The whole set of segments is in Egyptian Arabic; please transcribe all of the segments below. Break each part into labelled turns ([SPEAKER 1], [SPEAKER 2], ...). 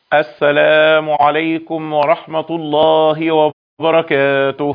[SPEAKER 1] السلام عليكم ورحمة الله وبركاته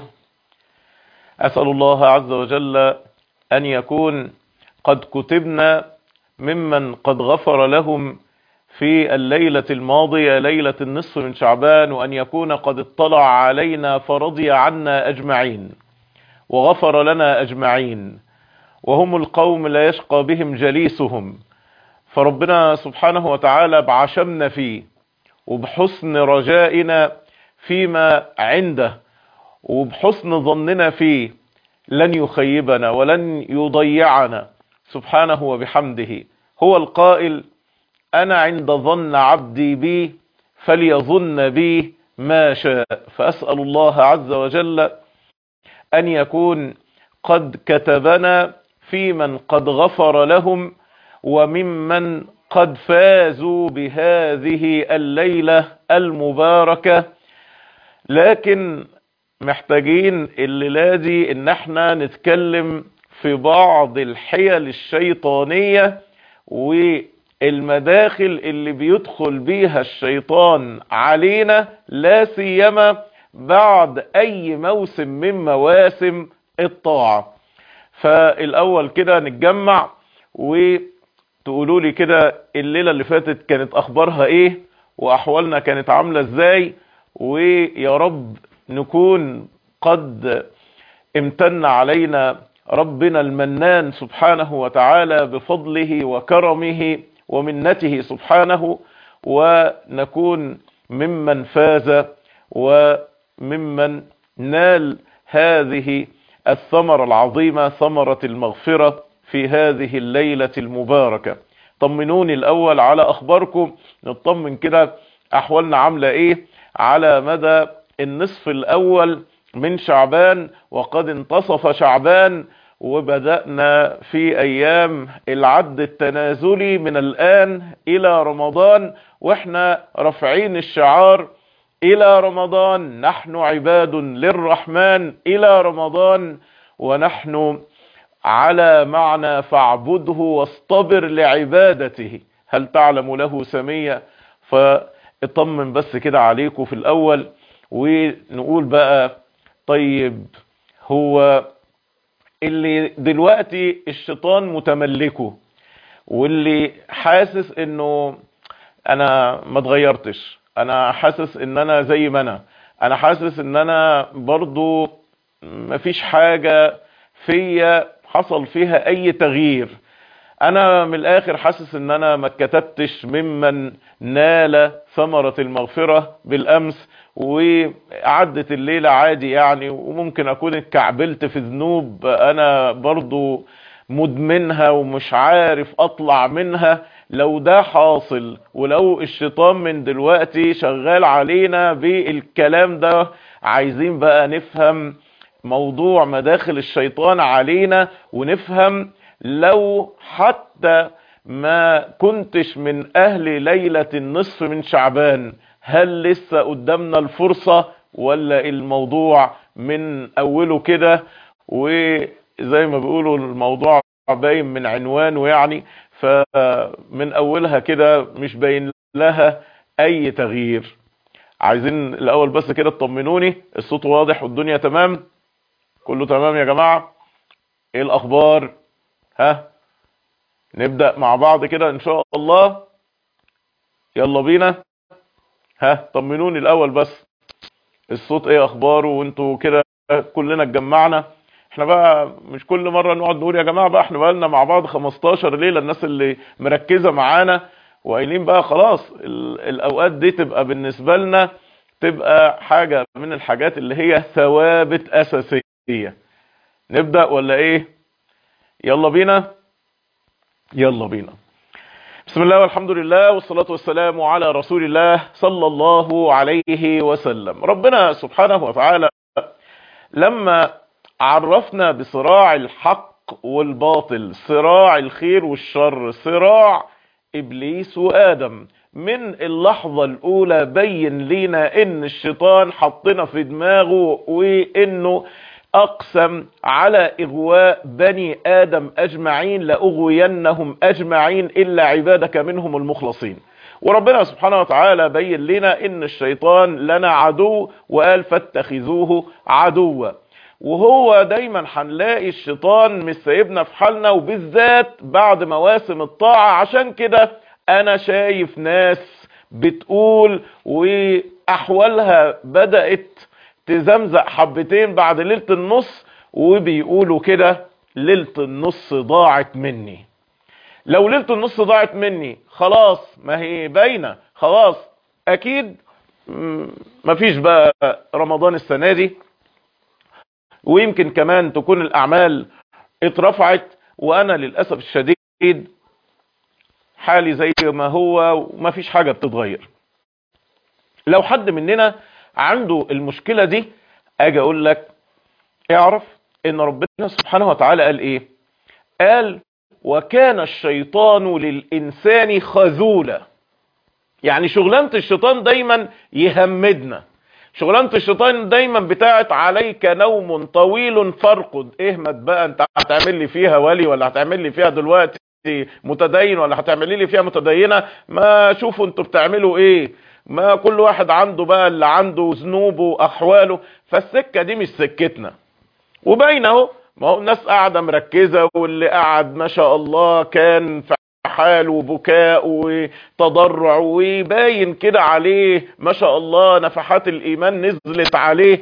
[SPEAKER 1] أسأل الله عز وجل أن يكون قد كتبنا ممن قد غفر لهم في الليلة الماضية ليلة النصف من شعبان وأن يكون قد اطلع علينا فرضي عنا أجمعين وغفر لنا أجمعين وهم القوم لا يشقى بهم جليسهم فربنا سبحانه وتعالى بعشمنا فيه وبحسن رجائنا فيما عنده وبحسن ظننا فيه لن يخيبنا ولن يضيعنا سبحانه وبحمده هو القائل أنا عند ظن عبدي بي فليظن بي ما شاء فأسأل الله عز وجل أن يكون قد كتبنا في من قد غفر لهم وممن قد فازوا بهذه الليلة المباركة لكن محتاجين الليلة دي ان احنا نتكلم في بعض الحيل الشيطانية والمداخل اللي بيدخل بيها الشيطان علينا لا سيما بعد اي موسم من مواسم الطاعة فالاول كده نتجمع وتقولوا لي كده الليلة اللي فاتت كانت اخبارها ايه واحوالنا كانت عاملة ازاي ويا رب نكون قد امتن علينا ربنا المنان سبحانه وتعالى بفضله وكرمه ومنته سبحانه ونكون ممن فاز وممن نال هذه الثمرة العظيمة ثمرة المغفرة في هذه الليلة المباركة طمنوني الأول على أخباركم نطمن كده أحوالنا عاملة إيه على مدى النصف الأول من شعبان وقد انتصف شعبان وبدأنا في أيام العد التنازلي من الآن إلى رمضان وإحنا رافعين الشعار إلى رمضان نحن عباد للرحمن إلى رمضان ونحن على معنى فاعبده واصطبر لعبادته هل تعلم له سمية فاطمن بس كده عليكم في الأول ونقول بقى طيب هو اللي دلوقتي الشيطان متملكه واللي حاسس انه انا ما اتغيرتش انا حاسس ان انا زي ما انا انا حاسس ان انا برضو مفيش حاجة فيا حصل فيها اي تغيير انا من الاخر حاسس ان انا ما اتكتبتش ممن نال ثمرة المغفرة بالامس وعدت الليلة عادي يعني وممكن اكون اتكعبلت في ذنوب انا برضو مدمنها ومش عارف اطلع منها لو ده حاصل ولو الشيطان من دلوقتي شغال علينا بالكلام ده عايزين بقى نفهم موضوع مداخل الشيطان علينا ونفهم لو حتى ما كنتش من اهل ليلة النصف من شعبان هل لسه قدامنا الفرصة ولا الموضوع من اوله كده وزي ما بيقولوا الموضوع باين من عنوانه يعني فمن اولها كده مش باين لها اي تغيير عايزين الاول بس كده تطمنوني الصوت واضح والدنيا تمام كله تمام يا جماعة ايه الاخبار ها نبدأ مع بعض كده ان شاء الله يلا بينا ها طمنوني الاول بس الصوت ايه اخباره وانتوا كده كلنا اتجمعنا احنا بقى مش كل مرة نقعد نقول يا جماعة بقى احنا بقالنا مع بعض 15 ليلة الناس اللي مركزة معانا وقايلين بقى خلاص الاوقات دي تبقى بالنسبة لنا تبقى حاجة من الحاجات اللي هي ثوابت اساسية نبدأ ولا ايه يلا بينا يلا بينا بسم الله والحمد لله والصلاة والسلام على رسول الله صلى الله عليه وسلم ربنا سبحانه وتعالى لما عرفنا بصراع الحق والباطل صراع الخير والشر صراع إبليس وآدم من اللحظة الأولى بين لينا إن الشيطان حطنا في دماغه وإنه أقسم على إغواء بني آدم أجمعين لأغوينهم أجمعين إلا عبادك منهم المخلصين وربنا سبحانه وتعالى بين لنا ان الشيطان لنا عدو وقال فاتخذوه عدوا وهو دايما هنلاقي الشيطان مش سايبنا في حالنا وبالذات بعد مواسم الطاعة عشان كده انا شايف ناس بتقول واحوالها بدأت تزمزق حبتين بعد ليلة النص وبيقولوا كده ليلة النص ضاعت مني لو ليلة النص ضاعت مني خلاص ما هي باينة خلاص اكيد مفيش بقى رمضان السنة دي ويمكن كمان تكون الاعمال اترفعت وانا للأسف الشديد حالي زي ما هو ومفيش حاجة بتتغير لو حد مننا عنده المشكلة دي اجي اقول لك اعرف ان ربنا سبحانه وتعالى قال ايه قال وكان الشيطان للإنسان خذولا يعني شغلانة الشيطان دايما يهمدنا شغلانة الشيطان دايما بتاعت عليك نوم طويل فارقد اهمد بقى انت هتعمل لي فيها ولي ولا هتعمل لي فيها دلوقتي متدين ولا هتعملي لي فيها متدينة ما شوفوا انتوا بتعملوا ايه ما كل واحد عنده بقى اللي عنده ذنوبه واحواله فالسكة دي مش سكتنا وبين اهو ما هو الناس قاعدة مركزة واللي قاعد ما شاء الله كان في حال وبكاء وتضرع وباين كده عليه ما شاء الله نفحات الايمان نزلت عليه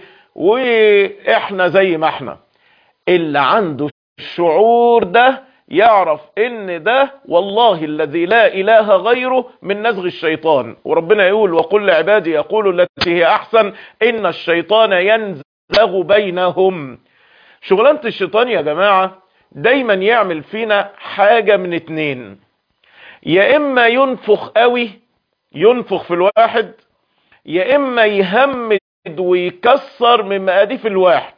[SPEAKER 1] واحنا زي ما احنا اللي عنده الشعور ده يعرف ان ده والله الذي لا اله غيره من نزغ الشيطان وربنا يقول وقل لعبادي يقولوا التي هي احسن ان الشيطان ينزغ بينهم شغلانة الشيطان يا جماعة دايما يعمل فينا حاجة من اتنين يا اما ينفخ قوي ينفخ في الواحد يا اما يهمد ويكسر من مقاديف الواحد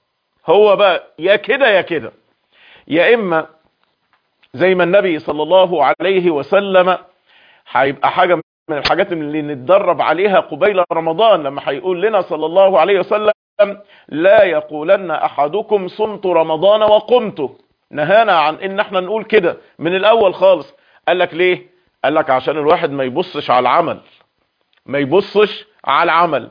[SPEAKER 1] هو بقى يا كده يا كده يا اما زي ما النبي صلى الله عليه وسلم هيبقى حاجة من الحاجات اللي نتدرب عليها قبيل رمضان لما هيقول لنا صلى الله عليه وسلم لا يقولن احدكم صمت رمضان وقمت نهانا عن ان احنا نقول كده من الاول خالص قال لك ليه قال لك عشان الواحد ما يبصش على العمل ما يبصش على العمل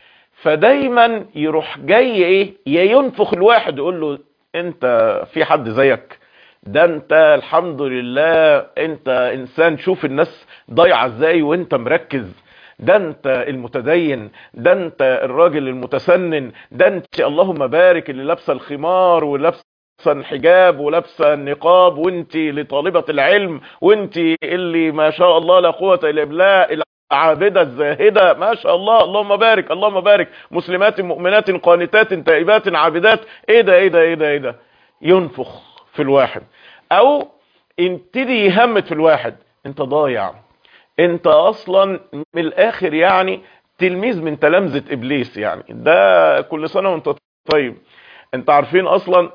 [SPEAKER 1] فدايما يروح جاي ايه يا ينفخ الواحد يقول له انت في حد زيك ده انت الحمد لله انت انسان شوف الناس ضايعه ازاي وانت مركز ده انت المتدين ده انت الراجل المتسنن ده انت اللهم بارك اللي لابسه الخمار ولابسه الحجاب ولابسه النقاب وانت لطالبه العلم وانت اللي ما شاء الله لا قوه الا بالله العابده الزاهده ما شاء الله اللهم بارك اللهم بارك مسلمات مؤمنات قانتات تائبات عابدات ايه ده ايه ده ايه ده ايه ده ينفخ في الواحد او يبتدي يهمت في الواحد انت ضايع انت اصلا من الاخر يعني تلميذ من تلامذة ابليس يعني ده كل سنة وانت طيب انت عارفين اصلا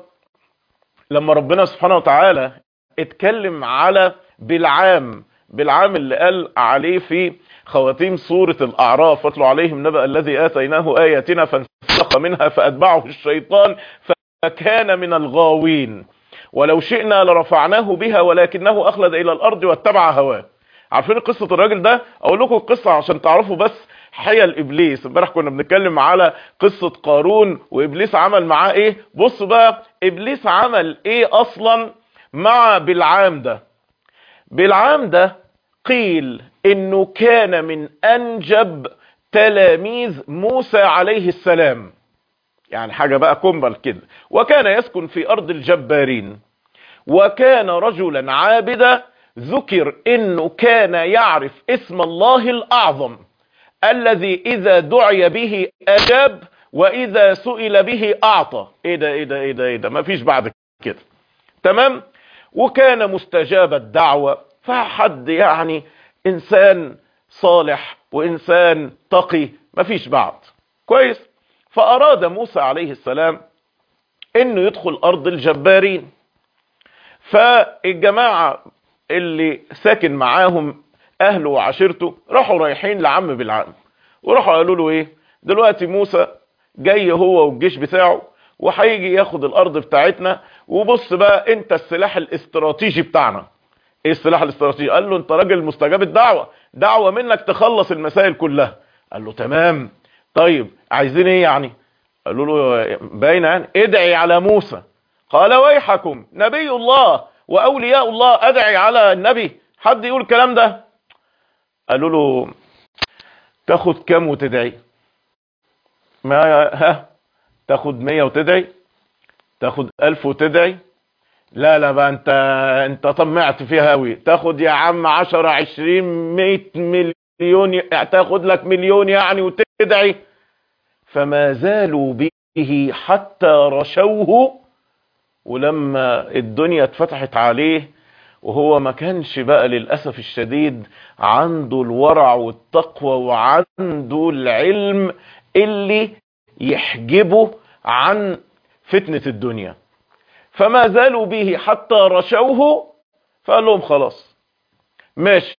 [SPEAKER 1] لما ربنا سبحانه وتعالى اتكلم على بالعام بالعام اللي قال عليه في خواتيم سورة الاعراف واتلوا عليهم نبأ الذي اتيناه اياتنا فانسلخ منها فاتبعه الشيطان فكان من الغاوين ولو شئنا لرفعناه بها ولكنه اخلد الى الارض واتبع هواه عارفين قصة الراجل ده اقول لكم القصة عشان تعرفوا بس حيل ابليس امبارح كنا بنتكلم على قصة قارون وابليس عمل معاه ايه بص بقى ابليس عمل ايه اصلا مع بالعام ده بالعام ده قيل انه كان من انجب تلاميذ موسى عليه السلام يعني حاجة بقى كومبل كده وكان يسكن في ارض الجبارين وكان رجلا عابدا ذكر انه كان يعرف اسم الله الاعظم الذي اذا دعي به اجاب واذا سئل به اعطى ايه ده ايه ده ايه ده ايه ده مفيش بعد كده تمام وكان مستجاب الدعوة فحد يعني انسان صالح وانسان تقي مفيش بعد كويس فاراد موسى عليه السلام انه يدخل ارض الجبارين فالجماعة اللي ساكن معاهم اهله وعشيرته راحوا رايحين لعم بالعام وراحوا قالوا له ايه دلوقتي موسى جاي هو والجيش بتاعه وهيجي ياخد الارض بتاعتنا وبص بقى انت السلاح الاستراتيجي بتاعنا ايه السلاح الاستراتيجي قال له انت راجل مستجاب الدعوة دعوة منك تخلص المسائل كلها قال له تمام طيب عايزين ايه يعني قالوا له باين يعني ادعي على موسى قال ويحكم نبي الله واولياء الله ادعي على النبي حد يقول الكلام ده قالوا له تاخد كام وتدعي ما ها تاخد مية وتدعي تاخد الف وتدعي لا لا بقى انت انت طمعت فيها قوي تاخد يا عم عشرة عشرين مية مليون تاخد لك مليون يعني وتدعي فما زالوا به حتى رشوه ولما الدنيا اتفتحت عليه وهو ما كانش بقى للأسف الشديد عنده الورع والتقوى وعنده العلم اللي يحجبه عن فتنة الدنيا فما زالوا به حتى رشوه فقال لهم خلاص ماشي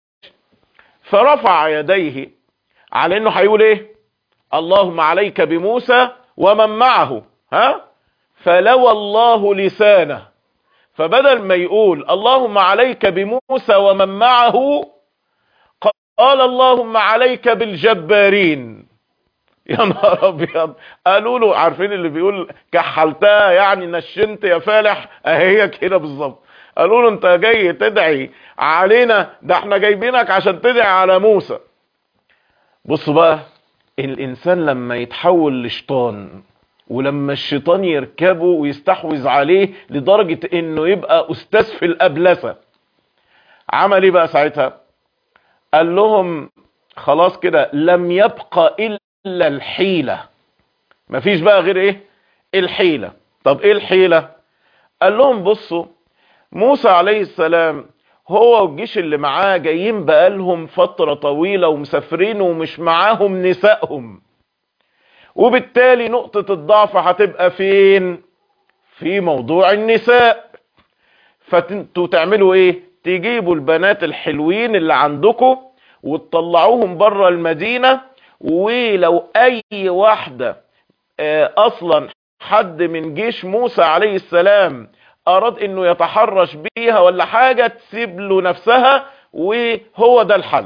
[SPEAKER 1] فرفع يديه على انه هيقول ايه اللهم عليك بموسى ومن معه ها فلوى الله لسانه فبدل ما يقول اللهم عليك بموسى ومن معه قال اللهم عليك بالجبارين يا نهار ابيض قالوا له عارفين اللي بيقول كحلتها يعني نشنت يا فالح اهي كده بالظبط قالوا له انت جاي تدعي علينا ده احنا جايبينك عشان تدعي على موسى بصوا بقى الانسان لما يتحول لشيطان ولما الشيطان يركبه ويستحوذ عليه لدرجة انه يبقى استاذ في الابلسة عمل ايه بقى ساعتها قال لهم خلاص كده لم يبقى الا الحيلة مفيش بقى غير ايه الحيلة طب ايه الحيلة قال لهم بصوا موسى عليه السلام هو والجيش اللي معاه جايين بقالهم فترة طويلة ومسافرين ومش معاهم نسائهم وبالتالي نقطة الضعف هتبقى فين في موضوع النساء فانتوا تعملوا ايه تجيبوا البنات الحلوين اللي عندكم وتطلعوهم بره المدينة ولو اي واحدة اصلا حد من جيش موسى عليه السلام اراد انه يتحرش بيها ولا حاجة تسيب له نفسها وهو ده الحل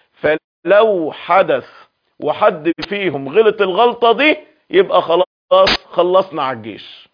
[SPEAKER 1] فلو حدث وحد فيهم غلط الغلطة دي يبقى خلاص خلصنا على الجيش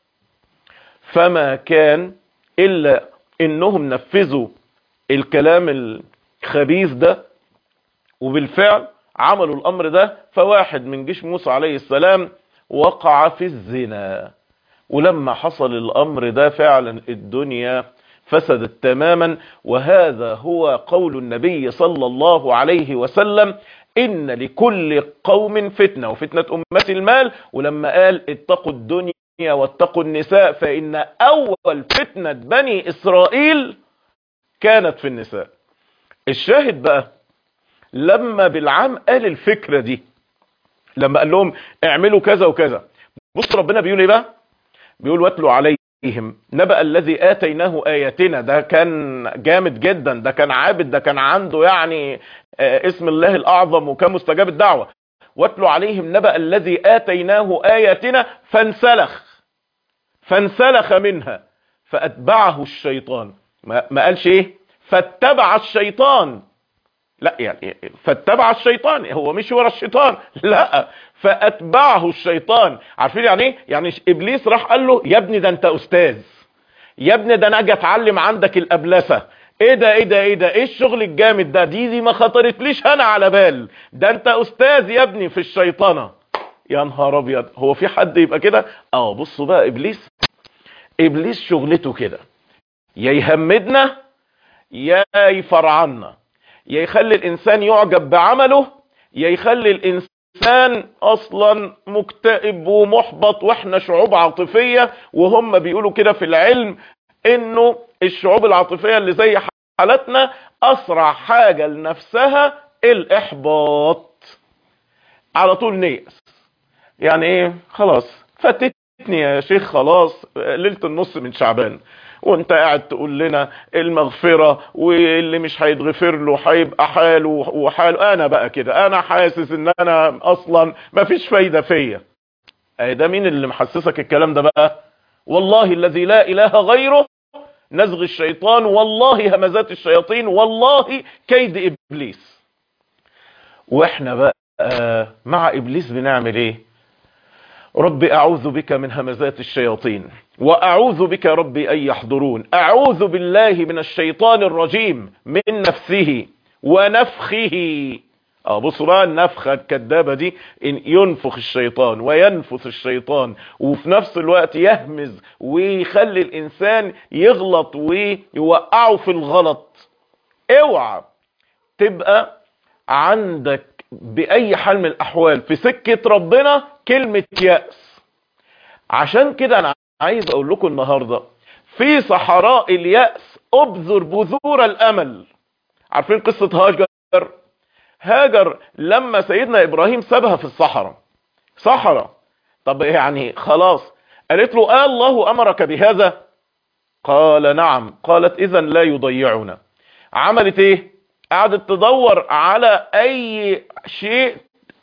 [SPEAKER 1] فما كان الا انهم نفذوا الكلام الخبيث ده وبالفعل عملوا الامر ده فواحد من جيش موسى عليه السلام وقع في الزنا ولما حصل الامر ده فعلا الدنيا فسدت تماما وهذا هو قول النبي صلى الله عليه وسلم ان لكل قوم فتنة وفتنة امة المال ولما قال اتقوا الدنيا واتقوا النساء فان اول فتنة بني اسرائيل كانت في النساء الشاهد بقى لما بالعام قال الفكرة دي لما قال لهم اعملوا كذا وكذا بص ربنا بيقول ايه بقى بيقول واتلوا عليهم نبأ الذي آتيناه آياتنا ده كان جامد جدا ده كان عابد ده كان عنده يعني اسم الله الأعظم وكان مستجاب الدعوة واتلوا عليهم نبأ الذي آتيناه آياتنا فانسلخ فانسلخ منها فأتبعه الشيطان ما قالش ايه فاتبع الشيطان لا يعني فاتبع الشيطان هو مش ورا الشيطان لا فاتبعه الشيطان عارفين يعني ايه يعني ابليس راح قال له يا ابني ده انت استاذ يا ابني ده انا اجي اتعلم عندك الابلسه ايه ده ايه ده ايه ده ايه الشغل الجامد ده دي دي ما خطرتليش انا على بال ده انت استاذ يا ابني في الشيطنه يا نهار ابيض هو في حد يبقى كده اه بصوا بقى ابليس ابليس شغلته كده يا يهمدنا يا يفرعنا يا يخلي الانسان يعجب بعمله يا يخلي الانسان اصلا مكتئب ومحبط واحنا شعوب عاطفية وهم بيقولوا كده في العلم انه الشعوب العاطفية اللي زي حالتنا اسرع حاجة لنفسها الاحباط على طول نيأس يعني ايه خلاص فاتتني يا شيخ خلاص ليلة النص من شعبان وانت قاعد تقول لنا المغفرة واللي مش هيتغفر له هيبقى حاله وحاله انا بقى كده انا حاسس ان انا اصلا مفيش فايدة فيا اي ده مين اللي محسسك الكلام ده بقى والله الذي لا اله غيره نزغ الشيطان والله همزات الشياطين والله كيد ابليس واحنا بقى مع ابليس بنعمل ايه رب اعوذ بك من همزات الشياطين واعوذ بك ربي ان يحضرون اعوذ بالله من الشيطان الرجيم من نفسه ونفخه اه بصوا بقى النفخه الكدابه دي إن ينفخ الشيطان وينفث الشيطان وفي نفس الوقت يهمز ويخلي الانسان يغلط ويوقعه في الغلط اوعى تبقى عندك باي حال من الاحوال في سكه ربنا كلمه ياس عشان كده انا عايز اقول لكم النهارده في صحراء الياس ابذر بذور الامل عارفين قصه هاجر هاجر لما سيدنا ابراهيم سابها في الصحراء صحراء طب يعني خلاص قالت له آه الله امرك بهذا قال نعم قالت اذا لا يضيعنا عملت ايه قعدت تدور على اي شيء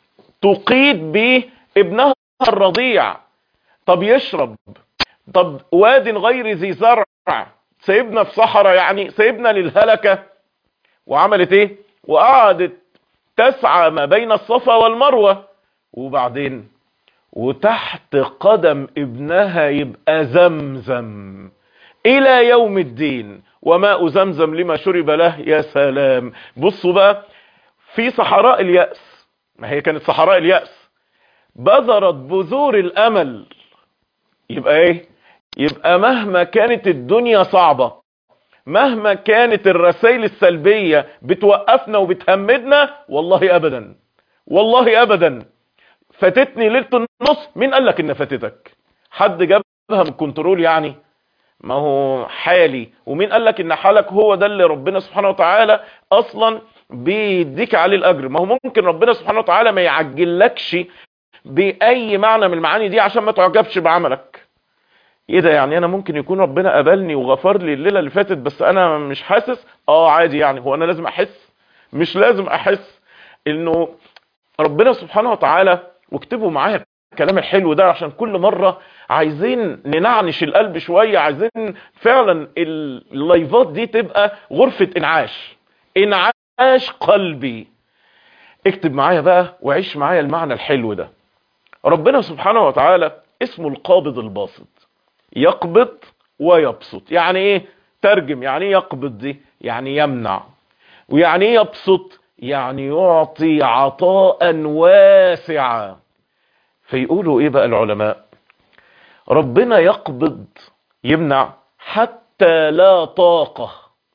[SPEAKER 1] تقيد به ابنها الرضيع طب يشرب طب واد غير ذي زرع سيبنا في صحراء يعني سيبنا للهلكة وعملت ايه وقعدت تسعى ما بين الصفا والمروة وبعدين وتحت قدم ابنها يبقى زمزم الى يوم الدين وماء زمزم لما شرب له يا سلام بصوا بقى في صحراء اليأس ما هي كانت صحراء اليأس بذرت بذور الامل يبقى ايه يبقى مهما كانت الدنيا صعبة مهما كانت الرسائل السلبية بتوقفنا وبتهمدنا والله ابدا والله ابدا فاتتني ليلة النص مين قال لك ان فاتتك حد جابها من الكنترول يعني ما هو حالي ومين قال لك ان حالك هو ده اللي ربنا سبحانه وتعالى اصلا بيديك عليه الاجر ما هو ممكن ربنا سبحانه وتعالى ما يعجلكش باي معنى من المعاني دي عشان ما تعجبش بعملك ايه ده يعني انا ممكن يكون ربنا قبلني وغفر لي الليله اللي فاتت بس انا مش حاسس اه عادي يعني هو انا لازم احس مش لازم احس انه ربنا سبحانه وتعالى واكتبوا معايا الكلام الحلو ده عشان كل مرة عايزين ننعنش القلب شوية عايزين فعلا اللايفات دي تبقى غرفة انعاش انعاش قلبي اكتب معايا بقى وعيش معايا المعنى الحلو ده ربنا سبحانه وتعالى اسمه القابض الباسط يقبض ويبسط يعني ايه ترجم يعني ايه يقبض دي يعني يمنع ويعني ايه يبسط يعني يعطي عطاء واسعا فيقولوا ايه بقى العلماء ربنا يقبض يمنع حتى لا طاقة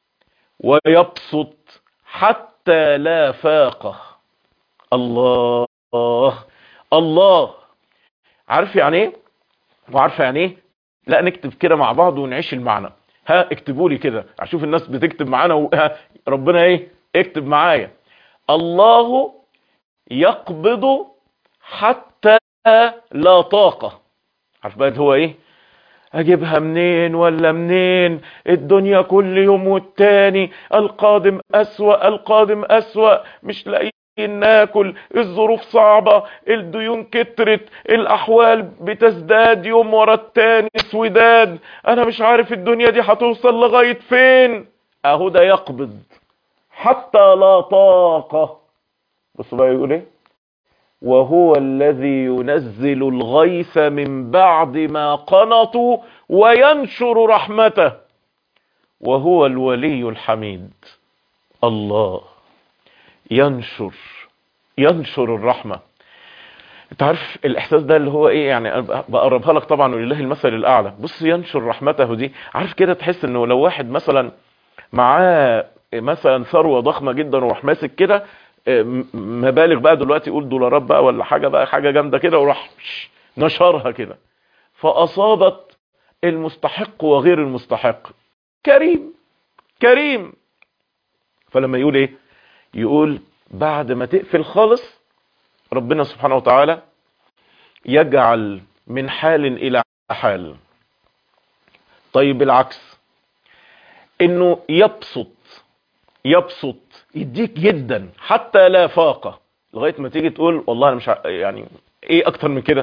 [SPEAKER 1] ويبسط حتى لا فاقة الله الله عارف يعني ايه وعارف يعني ايه لا نكتب كده مع بعض ونعيش المعنى ها اكتبوا لي كده اشوف الناس بتكتب معانا و... ربنا ايه اكتب معايا الله يقبض حتى لا طاقة عارف بقى هو ايه اجيبها منين ولا منين الدنيا كل يوم والتاني القادم اسوأ القادم اسوأ مش لاقيين ناكل الظروف صعبة الديون كترت الاحوال بتزداد يوم ورا التاني سوداد انا مش عارف الدنيا دي هتوصل لغاية فين اهو ده يقبض حتى لا طاقة بص بقى يقول ايه وهو الذي ينزل الغيث من بعد ما قنطوا وينشر رحمته وهو الولي الحميد الله ينشر ينشر الرحمة انت عارف الاحساس ده اللي هو ايه يعني بقربها لك طبعا ولله المثل الاعلى بص ينشر رحمته دي عارف كده تحس انه لو واحد مثلا معاه مثلا ثروة ضخمة جدا وراح ماسك كده مبالغ بقى دلوقتي يقول دولارات بقى ولا حاجة بقى حاجة جامدة كده وراح نشرها كده فأصابت المستحق وغير المستحق كريم كريم فلما يقول ايه يقول بعد ما تقفل خالص ربنا سبحانه وتعالى يجعل من حال الى حال طيب العكس انه يبسط يبسط يديك جدا حتى لا فاقة لغاية ما تيجي تقول والله انا مش ع... يعني ايه اكتر من كده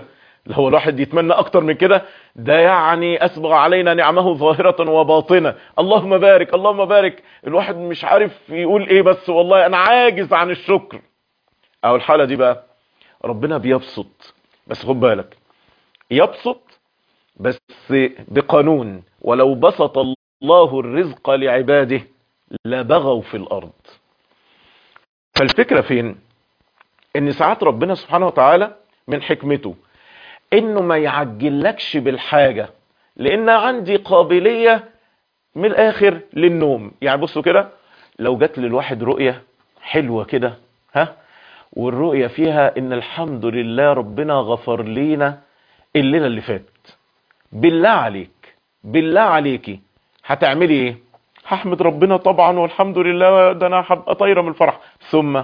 [SPEAKER 1] اللي هو الواحد يتمنى اكتر من كده ده يعني اسبغ علينا نعمه ظاهرة وباطنة اللهم بارك اللهم بارك الواحد مش عارف يقول ايه بس والله انا عاجز عن الشكر او الحالة دي بقى ربنا بيبسط بس خد بالك يبسط بس بقانون ولو بسط الله الرزق لعباده لبغوا في الارض فالفكرة فين ان ساعات ربنا سبحانه وتعالى من حكمته انه ما يعجلكش بالحاجة لان عندي قابلية من الاخر للنوم يعني بصوا كده لو جات للواحد رؤية حلوة كده ها والرؤية فيها ان الحمد لله ربنا غفر لينا الليلة اللي فاتت بالله عليك بالله عليكي هتعملي ايه هحمد ربنا طبعا والحمد لله ده انا هبقى طايره من الفرح ثم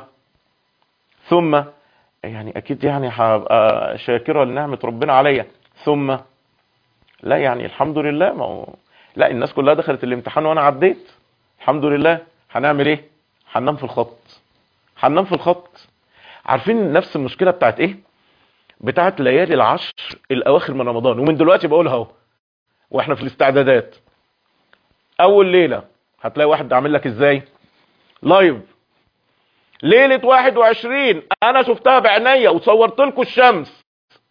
[SPEAKER 1] ثم يعني اكيد يعني هبقى شاكره لنعمه ربنا عليا ثم لا يعني الحمد لله ما هو لا الناس كلها دخلت الامتحان وانا عديت الحمد لله هنعمل ايه هننام في الخط هننام في الخط عارفين نفس المشكله بتاعت ايه بتاعت ليالي العشر الاواخر من رمضان ومن دلوقتي بقولها اهو واحنا في الاستعدادات اول ليله هتلاقي واحد عامل لك ازاي لايف ليله 21 انا شفتها بعينيا وصورت لكم الشمس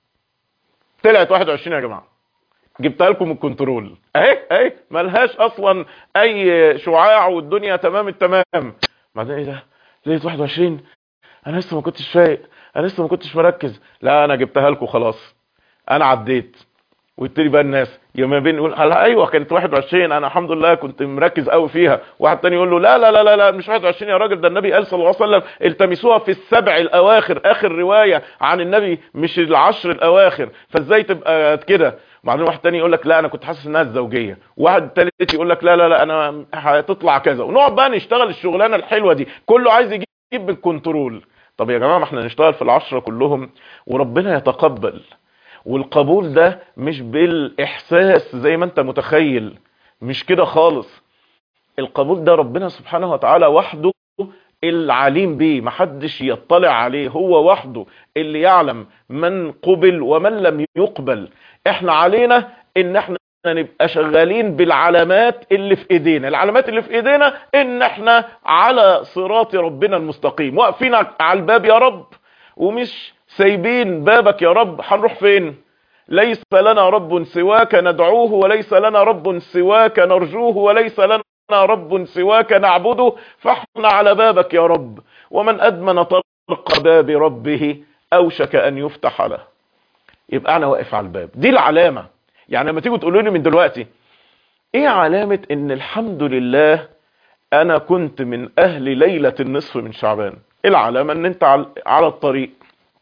[SPEAKER 1] طلعت 21 يا جماعه جبتها لكم من الكنترول اهي اهي ملهاش اصلا اي شعاع والدنيا تمام التمام بعدين ايه ده ليله 21 انا لسه ما كنتش فايق انا لسه ما كنتش مركز لا انا جبتها لكم خلاص انا عديت ويبتدي بقى الناس يوم بين يقول هلا ايوه كانت 21 انا الحمد لله كنت مركز قوي فيها واحد تاني يقول له لا لا لا لا, لا مش 21 يا راجل ده النبي قال صلى الله عليه وسلم التمسوها في السبع الاواخر اخر روايه عن النبي مش العشر الاواخر فازاي تبقى كده بعدين واحد تاني يقول لك لا انا كنت حاسس انها الزوجيه واحد تالت يقول لك لا لا لا انا هتطلع كذا ونقعد بقى نشتغل الشغلانه الحلوه دي كله عايز يجيب بالكنترول طب يا جماعه ما احنا نشتغل في العشره كلهم وربنا يتقبل والقبول ده مش بالاحساس زي ما انت متخيل مش كده خالص القبول ده ربنا سبحانه وتعالى وحده العليم بيه محدش يطلع عليه هو وحده اللي يعلم من قبل ومن لم يقبل احنا علينا ان احنا نبقى شغالين بالعلامات اللي في ايدينا العلامات اللي في ايدينا ان احنا على صراط ربنا المستقيم واقفين على الباب يا رب ومش سايبين بابك يا رب هنروح فين ليس لنا رب سواك ندعوه وليس لنا رب سواك نرجوه وليس لنا رب سواك نعبده فاحنا على بابك يا رب ومن أدمن طرق باب ربه أوشك أن يفتح له يبقى أنا واقف على الباب دي العلامة يعني لما تيجوا تقولوا لي من دلوقتي ايه علامة ان الحمد لله انا كنت من اهل ليلة النصف من شعبان العلامة ان انت على الطريق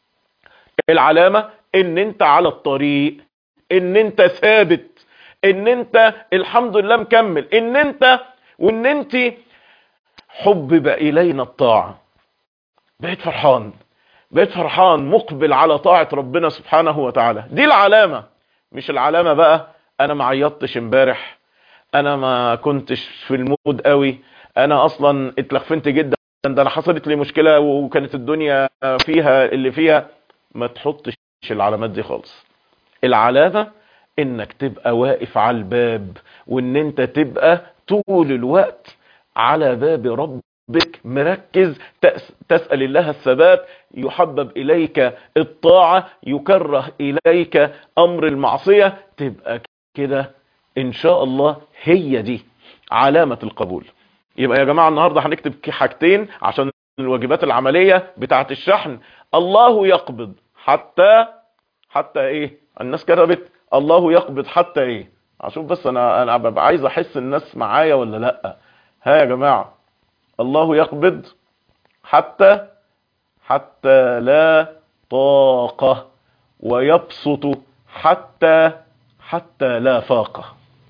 [SPEAKER 1] العلامة ان انت على الطريق ان انت ثابت ان انت الحمد لله مكمل ان انت وان انت حبب الينا الطاعة بقيت فرحان بقيت فرحان مقبل على طاعة ربنا سبحانه وتعالى دي العلامة مش العلامة بقى انا ما عيطتش امبارح انا ما كنتش في المود قوي انا اصلا اتلخفنت جدا ده انا حصلت لي مشكلة وكانت الدنيا فيها اللي فيها ما تحطش العلامات دي خالص العلامة انك تبقى واقف على الباب وان انت تبقى طول الوقت على باب ربك مركز تسأل الله الثبات يحبب اليك الطاعة يكره اليك امر المعصية تبقى كده ان شاء الله هي دي علامة القبول يبقى يا جماعة النهاردة هنكتب حاجتين عشان الواجبات العملية بتاعت الشحن الله يقبض حتى حتى ايه الناس كتبت الله يقبض حتى ايه اشوف بس انا انا ببقى عايز احس الناس معايا ولا لا ها يا جماعه الله يقبض حتى حتى لا طاقه ويبسط حتى حتى لا فاقه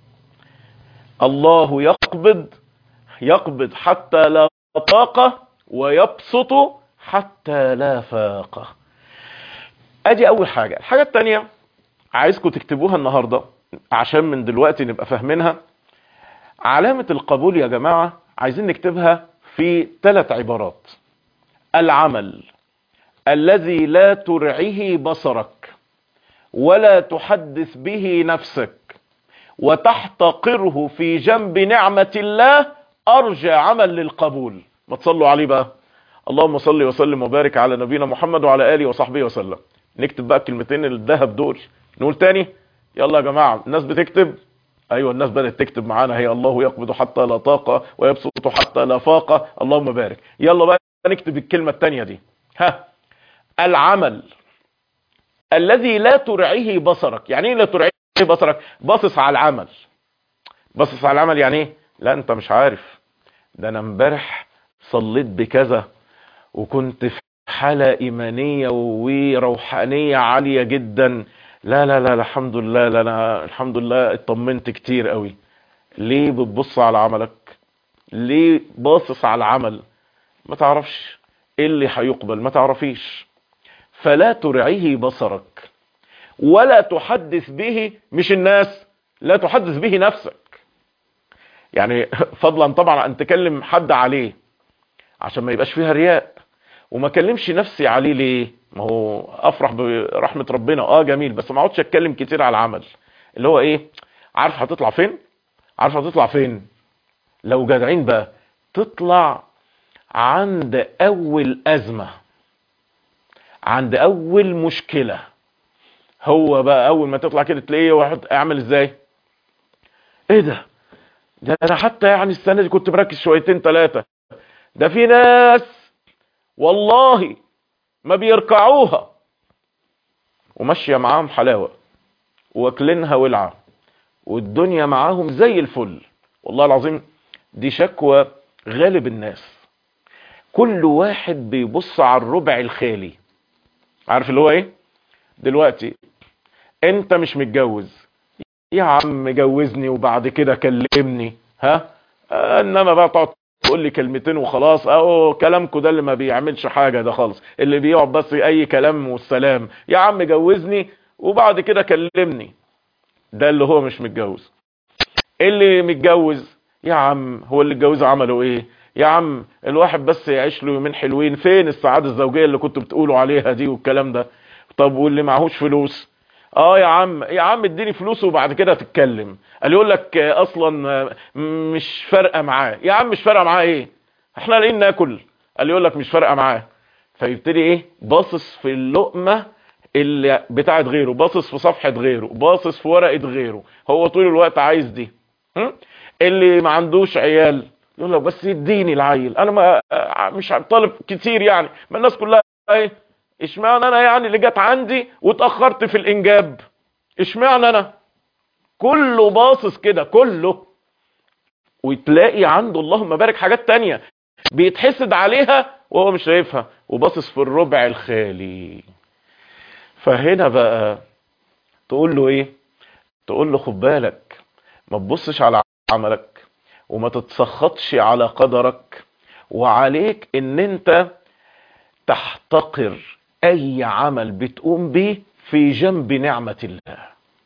[SPEAKER 1] الله يقبض يقبض حتى لا طاقه ويبسط حتى لا فاقه ادي اول حاجة الحاجة التانية عايزكم تكتبوها النهاردة عشان من دلوقتي نبقى فاهمينها علامة القبول يا جماعة عايزين نكتبها في ثلاث عبارات العمل الذي لا ترعيه بصرك ولا تحدث به نفسك وتحتقره في جنب نعمة الله أرجى عمل للقبول ما تصلوا عليه بقى اللهم صل وسلم وبارك على نبينا محمد وعلى آله وصحبه وسلم نكتب بقى كلمتين الذهب دول نقول تاني يلا يا جماعة الناس بتكتب ايوه الناس بدأت تكتب معانا هي الله يقبض حتى لا طاقة ويبسط حتى لا فاقة اللهم بارك يلا بقى نكتب الكلمة التانية دي ها العمل الذي لا ترعيه بصرك يعني ايه لا ترعيه بصرك باصص على العمل باصص على العمل يعني ايه لا انت مش عارف ده انا امبارح صليت بكذا وكنت في حالة ايمانية وروحانية عالية جدا لا لا لا الحمد لله لا انا الحمد لله اطمنت كتير قوي ليه بتبص على عملك ليه باصص على العمل ما تعرفش ايه اللي هيقبل ما تعرفيش فلا ترعيه بصرك ولا تحدث به مش الناس لا تحدث به نفسك يعني فضلا طبعا ان تكلم حد عليه عشان ما يبقاش فيها رياء وما كلمش نفسي عليه ليه ما هو افرح برحمة ربنا اه جميل بس ما اقعدش اتكلم كتير على العمل اللي هو ايه عارف هتطلع فين عارف هتطلع فين لو جدعين بقى تطلع عند اول ازمة عند اول مشكلة هو بقى اول ما تطلع كده تلاقيه واحد اعمل ازاي ايه ده ده انا حتى يعني السنة دي كنت مركز شويتين ثلاثة ده في ناس والله ما بيركعوها وماشية معاهم حلاوة واكلينها ولعة والدنيا معاهم زي الفل والله العظيم دي شكوى غالب الناس كل واحد بيبص على الربع الخالي عارف اللي هو ايه دلوقتي انت مش متجوز يا عم جوزني وبعد كده كلمني ها انما بقى تقعد تقول لي كلمتين وخلاص اهو كلامكم ده اللي ما بيعملش حاجة ده خالص اللي بيقعد بس اي كلام والسلام يا عم جوزني وبعد كده كلمني ده اللي هو مش متجوز اللي متجوز يا عم هو اللي اتجوز عمله ايه يا عم الواحد بس يعيش له يومين حلوين فين السعادة الزوجية اللي كنتوا بتقولوا عليها دي والكلام ده طب واللي معهوش فلوس اه يا عم يا عم اديني فلوس وبعد كده تتكلم قال يقول لك اصلا مش فارقه معاه يا عم مش فارقه معاه ايه احنا لاقيين ناكل قال يقول لك مش فارقه معاه فيبتدي ايه باصص في اللقمه اللي بتاعت غيره باصص في صفحه غيره باصص في ورقه غيره هو طول الوقت عايز دي اللي ما عندوش عيال يقول لك بس يديني العيل انا ما مش طالب كتير يعني ما الناس كلها ايه اشمعنى انا يعني اللي جت عندي واتاخرت في الانجاب اشمعنى انا كله باصص كده كله وتلاقي عنده اللهم بارك حاجات تانية بيتحسد عليها وهو مش شايفها وباصص في الربع الخالي فهنا بقى تقول له ايه تقول له خد بالك ما تبصش على عملك وما تتسخطش على قدرك وعليك ان انت تحتقر اي عمل بتقوم به في جنب نعمة الله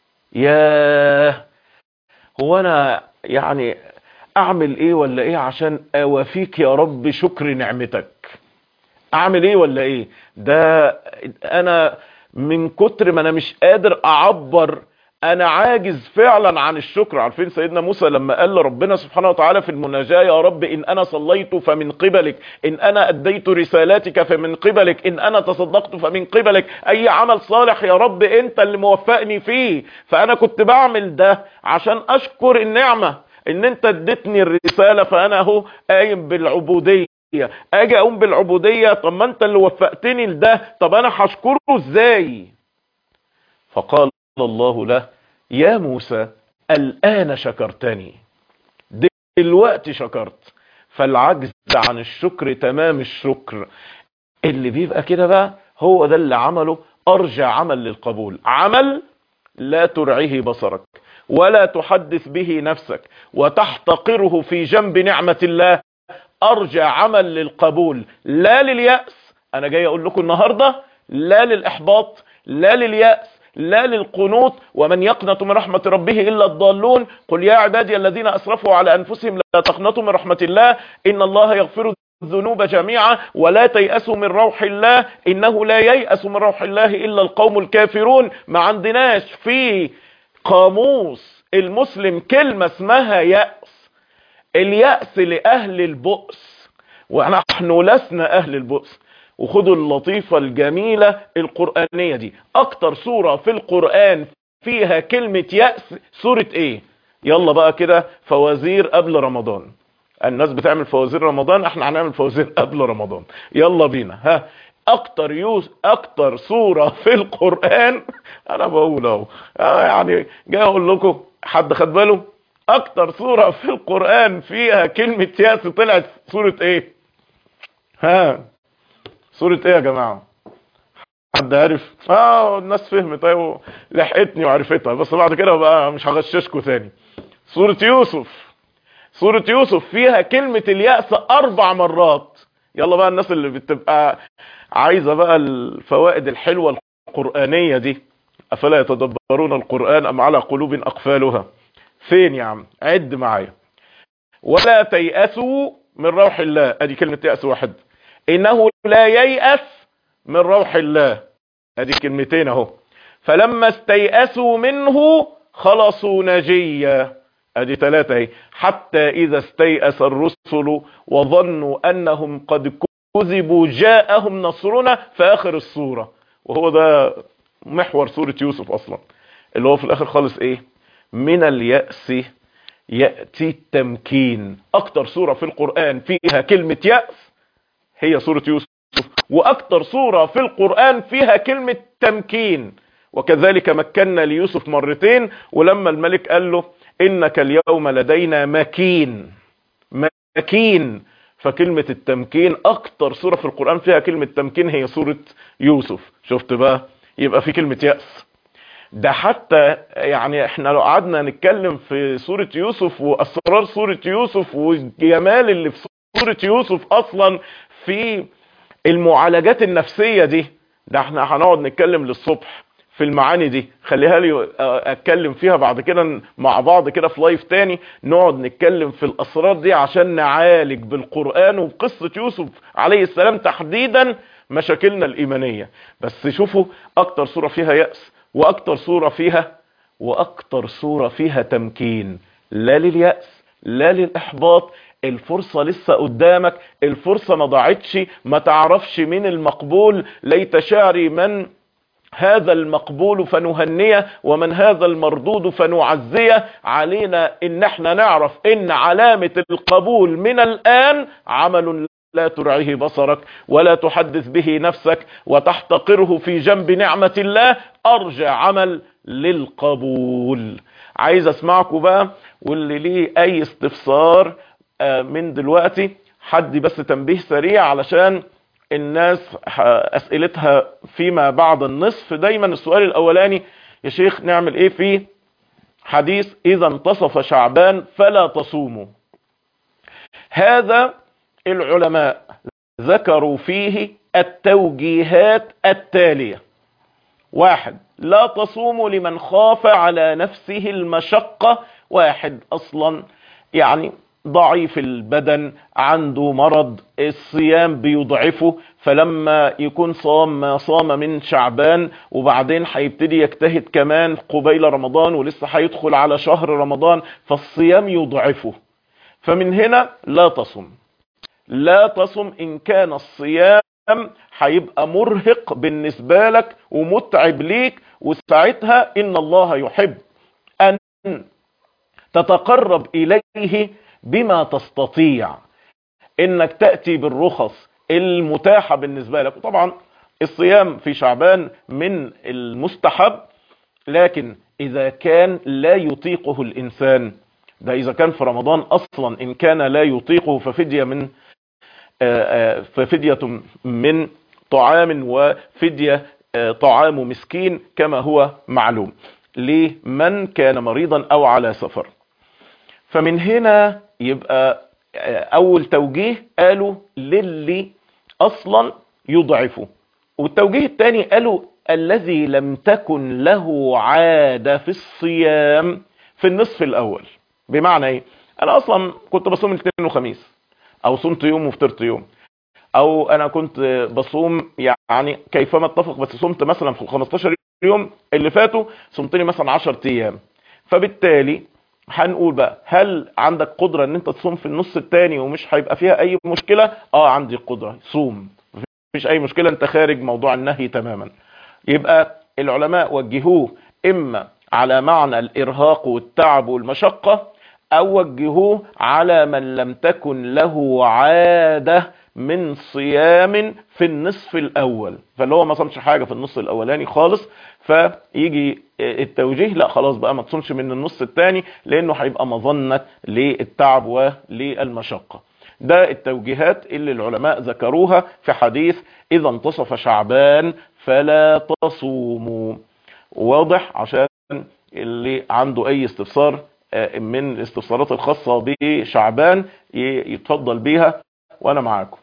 [SPEAKER 1] ياه هو انا يعني اعمل ايه ولا ايه عشان اوافيك يا رب شكر نعمتك اعمل ايه ولا ايه ده انا من كتر ما انا مش قادر اعبر انا عاجز فعلا عن الشكر عارفين سيدنا موسى لما قال لربنا سبحانه وتعالى في المناجاة يا رب ان انا صليت فمن قبلك ان انا اديت رسالاتك فمن قبلك ان انا تصدقت فمن قبلك اي عمل صالح يا رب انت اللي موفقني فيه فانا كنت بعمل ده عشان اشكر النعمة ان انت اديتني الرسالة فانا اهو قايم بالعبودية اجي اقوم بالعبودية طب ما انت اللي وفقتني لده طب انا هشكره ازاي فقال الله له يا موسى الآن شكرتني دلوقتي شكرت فالعجز عن الشكر تمام الشكر اللي بيبقى كده بقى هو ده اللي عمله أرجع عمل للقبول عمل لا ترعيه بصرك ولا تحدث به نفسك وتحتقره في جنب نعمة الله أرجع عمل للقبول لا لليأس أنا جاي أقول لكم النهاردة لا للإحباط لا لليأس لا للقنوط ومن يقنط من رحمة ربه إلا الضالون قل يا عبادي الذين أسرفوا على أنفسهم لا تقنطوا من رحمة الله إن الله يغفر الذنوب جميعا ولا تيأسوا من روح الله إنه لا ييأس من روح الله إلا القوم الكافرون ما عندناش في قاموس المسلم كلمة اسمها يأس اليأس لأهل البؤس ونحن لسنا أهل البؤس وخدوا اللطيفة الجميلة القرآنية دي أكتر سورة في القرآن فيها كلمة يأس سورة إيه يلا بقى كده فوازير قبل رمضان الناس بتعمل فوازير رمضان احنا هنعمل فوازير قبل رمضان يلا بينا ها اكتر يوس اكتر سورة في القرآن انا بقول اهو آه يعني جاي اقول لكم حد خد باله اكتر سورة في القرآن فيها كلمة ياس طلعت سورة ايه ها سورة ايه يا جماعة حد عارف اه الناس فهمت ايوه لحقتني وعرفتها بس بعد كده بقى مش هغششكم تاني سورة يوسف سورة يوسف فيها كلمة اليأس اربع مرات يلا بقى الناس اللي بتبقى عايزة بقى الفوائد الحلوة القرآنية دي افلا يتدبرون القرآن ام على قلوب اقفالها فين يا عم عد معايا ولا تيأسوا من روح الله ادي كلمة يأس واحد انه لا ييأس من روح الله ادي كلمتين اهو فلما استيأسوا منه خلصوا نجيا ادي ثلاثة اهي حتى اذا استيأس الرسل وظنوا انهم قد كذبوا جاءهم نصرنا في اخر السورة وهو ده محور سورة يوسف اصلا اللي هو في الاخر خالص ايه من اليأس يأتي التمكين اكتر سورة في القرآن فيها كلمة يأس هي سورة يوسف واكتر سورة في القرآن فيها كلمة تمكين وكذلك مكنا ليوسف مرتين ولما الملك قال له انك اليوم لدينا مكين مكين فكلمة التمكين اكتر سورة في القرآن فيها كلمة تمكين هي سورة يوسف شفت بقى يبقى في كلمة يأس ده حتى يعني احنا لو قعدنا نتكلم في سورة يوسف واسرار سورة يوسف والجمال اللي في سورة يوسف اصلا في المعالجات النفسية دي ده احنا هنقعد نتكلم للصبح في المعاني دي خليها لي اتكلم فيها بعد كده مع بعض كده في لايف تاني نقعد نتكلم في الاسرار دي عشان نعالج بالقرآن وبقصة يوسف عليه السلام تحديدا مشاكلنا الايمانية بس شوفوا اكتر صورة فيها يأس واكتر صورة فيها واكتر صورة فيها تمكين لا لليأس لا للاحباط الفرصة لسه قدامك الفرصة ما ضاعتش ما تعرفش مين المقبول ليت شعري من هذا المقبول فنهنيه ومن هذا المردود فنعزيه علينا ان احنا نعرف ان علامة القبول من الان عمل لا ترعيه بصرك ولا تحدث به نفسك وتحتقره في جنب نعمة الله ارجى عمل للقبول عايز اسمعكم بقى واللي ليه اي استفسار من دلوقتي حد بس تنبيه سريع علشان الناس اسئلتها فيما بعد النصف دايما السؤال الاولاني يا شيخ نعمل ايه في حديث اذا انتصف شعبان فلا تصوموا هذا العلماء ذكروا فيه التوجيهات التالية واحد لا تصوموا لمن خاف على نفسه المشقة واحد اصلا يعني ضعيف البدن عنده مرض الصيام بيضعفه فلما يكون صام ما صام من شعبان وبعدين هيبتدي يجتهد كمان قبيل رمضان ولسه هيدخل على شهر رمضان فالصيام يضعفه فمن هنا لا تصم لا تصم ان كان الصيام هيبقى مرهق بالنسبة لك ومتعب ليك وساعتها ان الله يحب ان تتقرب اليه بما تستطيع انك تأتي بالرخص المتاحة بالنسبة لك وطبعا الصيام في شعبان من المستحب لكن اذا كان لا يطيقه الانسان ده اذا كان في رمضان اصلا ان كان لا يطيقه ففدية من ففدية من طعام وفدية طعام مسكين كما هو معلوم لمن كان مريضا او على سفر فمن هنا يبقى اول توجيه قالوا للي اصلا يضعفه والتوجيه الثاني قالوا الذي لم تكن له عادة في الصيام في النصف الاول بمعنى ايه انا اصلا كنت بصوم الاثنين وخميس او صمت يوم وفطرت يوم او انا كنت بصوم يعني كيفما اتفق بس صمت مثلا في ال 15 يوم اللي فاتوا صمت لي مثلا 10 ايام فبالتالي هنقول بقى هل عندك قدرة ان انت تصوم في النص التاني ومش هيبقى فيها اي مشكلة اه عندي قدرة صوم مفيش اي مشكلة انت خارج موضوع النهي تماما يبقى العلماء وجهوه اما على معنى الارهاق والتعب والمشقة او وجهوه على من لم تكن له عادة من صيام في النصف الاول فاللي هو ما صامش حاجة في النص الاولاني خالص فيجي التوجيه لا خلاص بقى ما تصومش من النص الثاني لانه هيبقى مظنة للتعب وللمشقة ده التوجيهات اللي العلماء ذكروها في حديث اذا انتصف شعبان فلا تصوموا واضح عشان اللي عنده اي استفسار من الاستفسارات الخاصة بشعبان يتفضل بيها وانا معاكم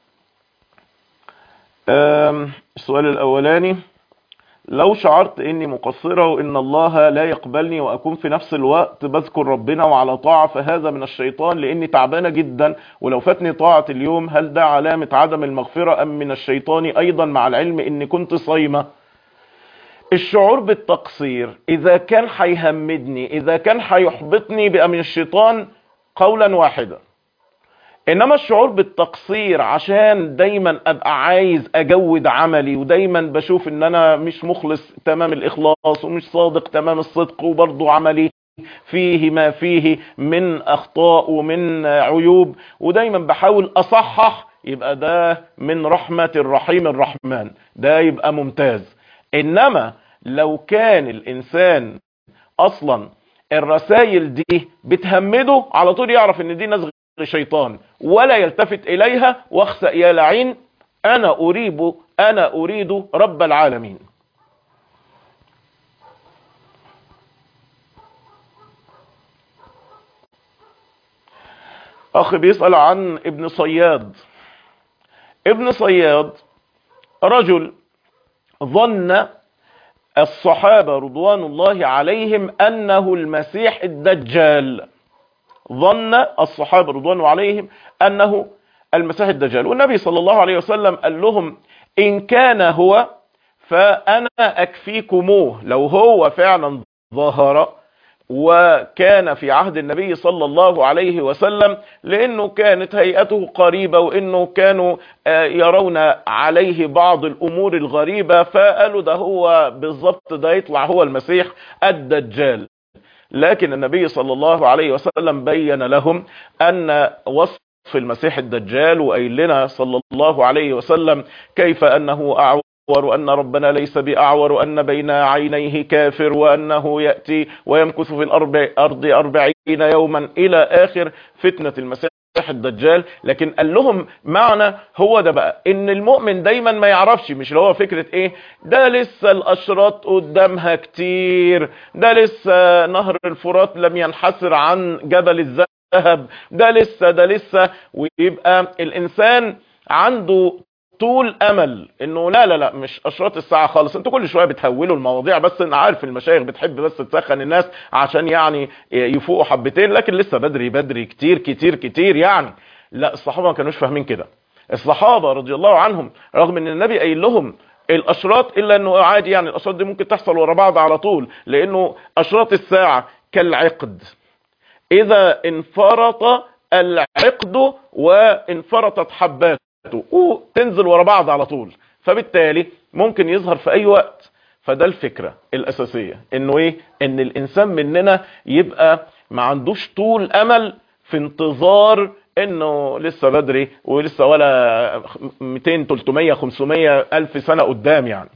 [SPEAKER 1] السؤال الاولاني لو شعرت اني مقصرة وان الله لا يقبلني واكون في نفس الوقت بذكر ربنا وعلى طاعة فهذا من الشيطان لاني تعبانة جدا ولو فاتني طاعة اليوم هل ده علامة عدم المغفرة ام من الشيطان ايضا مع العلم اني كنت صايمة الشعور بالتقصير اذا كان هيهمدني اذا كان هيحبطني بقى من الشيطان قولا واحدا انما الشعور بالتقصير عشان دايما ابقى عايز اجود عملي ودايما بشوف ان انا مش مخلص تمام الاخلاص ومش صادق تمام الصدق وبرضو عملي فيه ما فيه من اخطاء ومن عيوب ودايما بحاول اصحح يبقى ده من رحمة الرحيم الرحمن ده يبقى ممتاز انما لو كان الانسان اصلا الرسائل دي بتهمده على طول يعرف ان دي نزغ شيطان ولا يلتفت اليها واخسأ يا لعين انا اريد انا اريد رب العالمين اخ بيسأل عن ابن صياد ابن صياد رجل ظن الصحابة رضوان الله عليهم انه المسيح الدجال ظن الصحابة رضوان عليهم أنه المسيح الدجال والنبي صلى الله عليه وسلم قال لهم إن كان هو فأنا أكفيكموه لو هو فعلا ظهر وكان في عهد النبي صلى الله عليه وسلم لأنه كانت هيئته قريبة وأنه كانوا يرون عليه بعض الأمور الغريبة فقالوا ده هو بالضبط ده يطلع هو المسيح الدجال لكن النبي صلى الله عليه وسلم بين لهم أن وصف المسيح الدجال وقايل لنا صلى الله عليه وسلم كيف أنه أعور وأن ربنا ليس بأعور وأن بين عينيه كافر وأنه يأتي ويمكث في الأرض أربعين يوما إلى آخر فتنة المسيح الدجال لكن قال لهم معنى هو ده بقى ان المؤمن دايما ما يعرفش مش اللي هو فكرة ايه ده لسه الاشراط قدامها كتير ده لسه نهر الفرات لم ينحسر عن جبل الذهب ده لسه ده لسه ويبقى الانسان عنده طول امل انه لا لا لا مش اشراط الساعه خالص انتوا كل شويه بتهولوا المواضيع بس انا عارف المشايخ بتحب بس تسخن الناس عشان يعني يفوقوا حبتين لكن لسه بدري بدري كتير كتير كتير يعني لا الصحابه ما كانوش فاهمين كده الصحابه رضي الله عنهم رغم ان النبي قايل لهم الاشراط الا انه عادي يعني الاشراط دي ممكن تحصل ورا بعض على طول لانه اشراط الساعه كالعقد اذا انفرط العقد وانفرطت حباته وتنزل ورا بعض على طول فبالتالي ممكن يظهر في اي وقت فده الفكرة الاساسية انه ايه ان الانسان مننا يبقى ما عندوش طول امل في انتظار انه لسه بدري ولسه ولا 200 300 500 الف سنة قدام يعني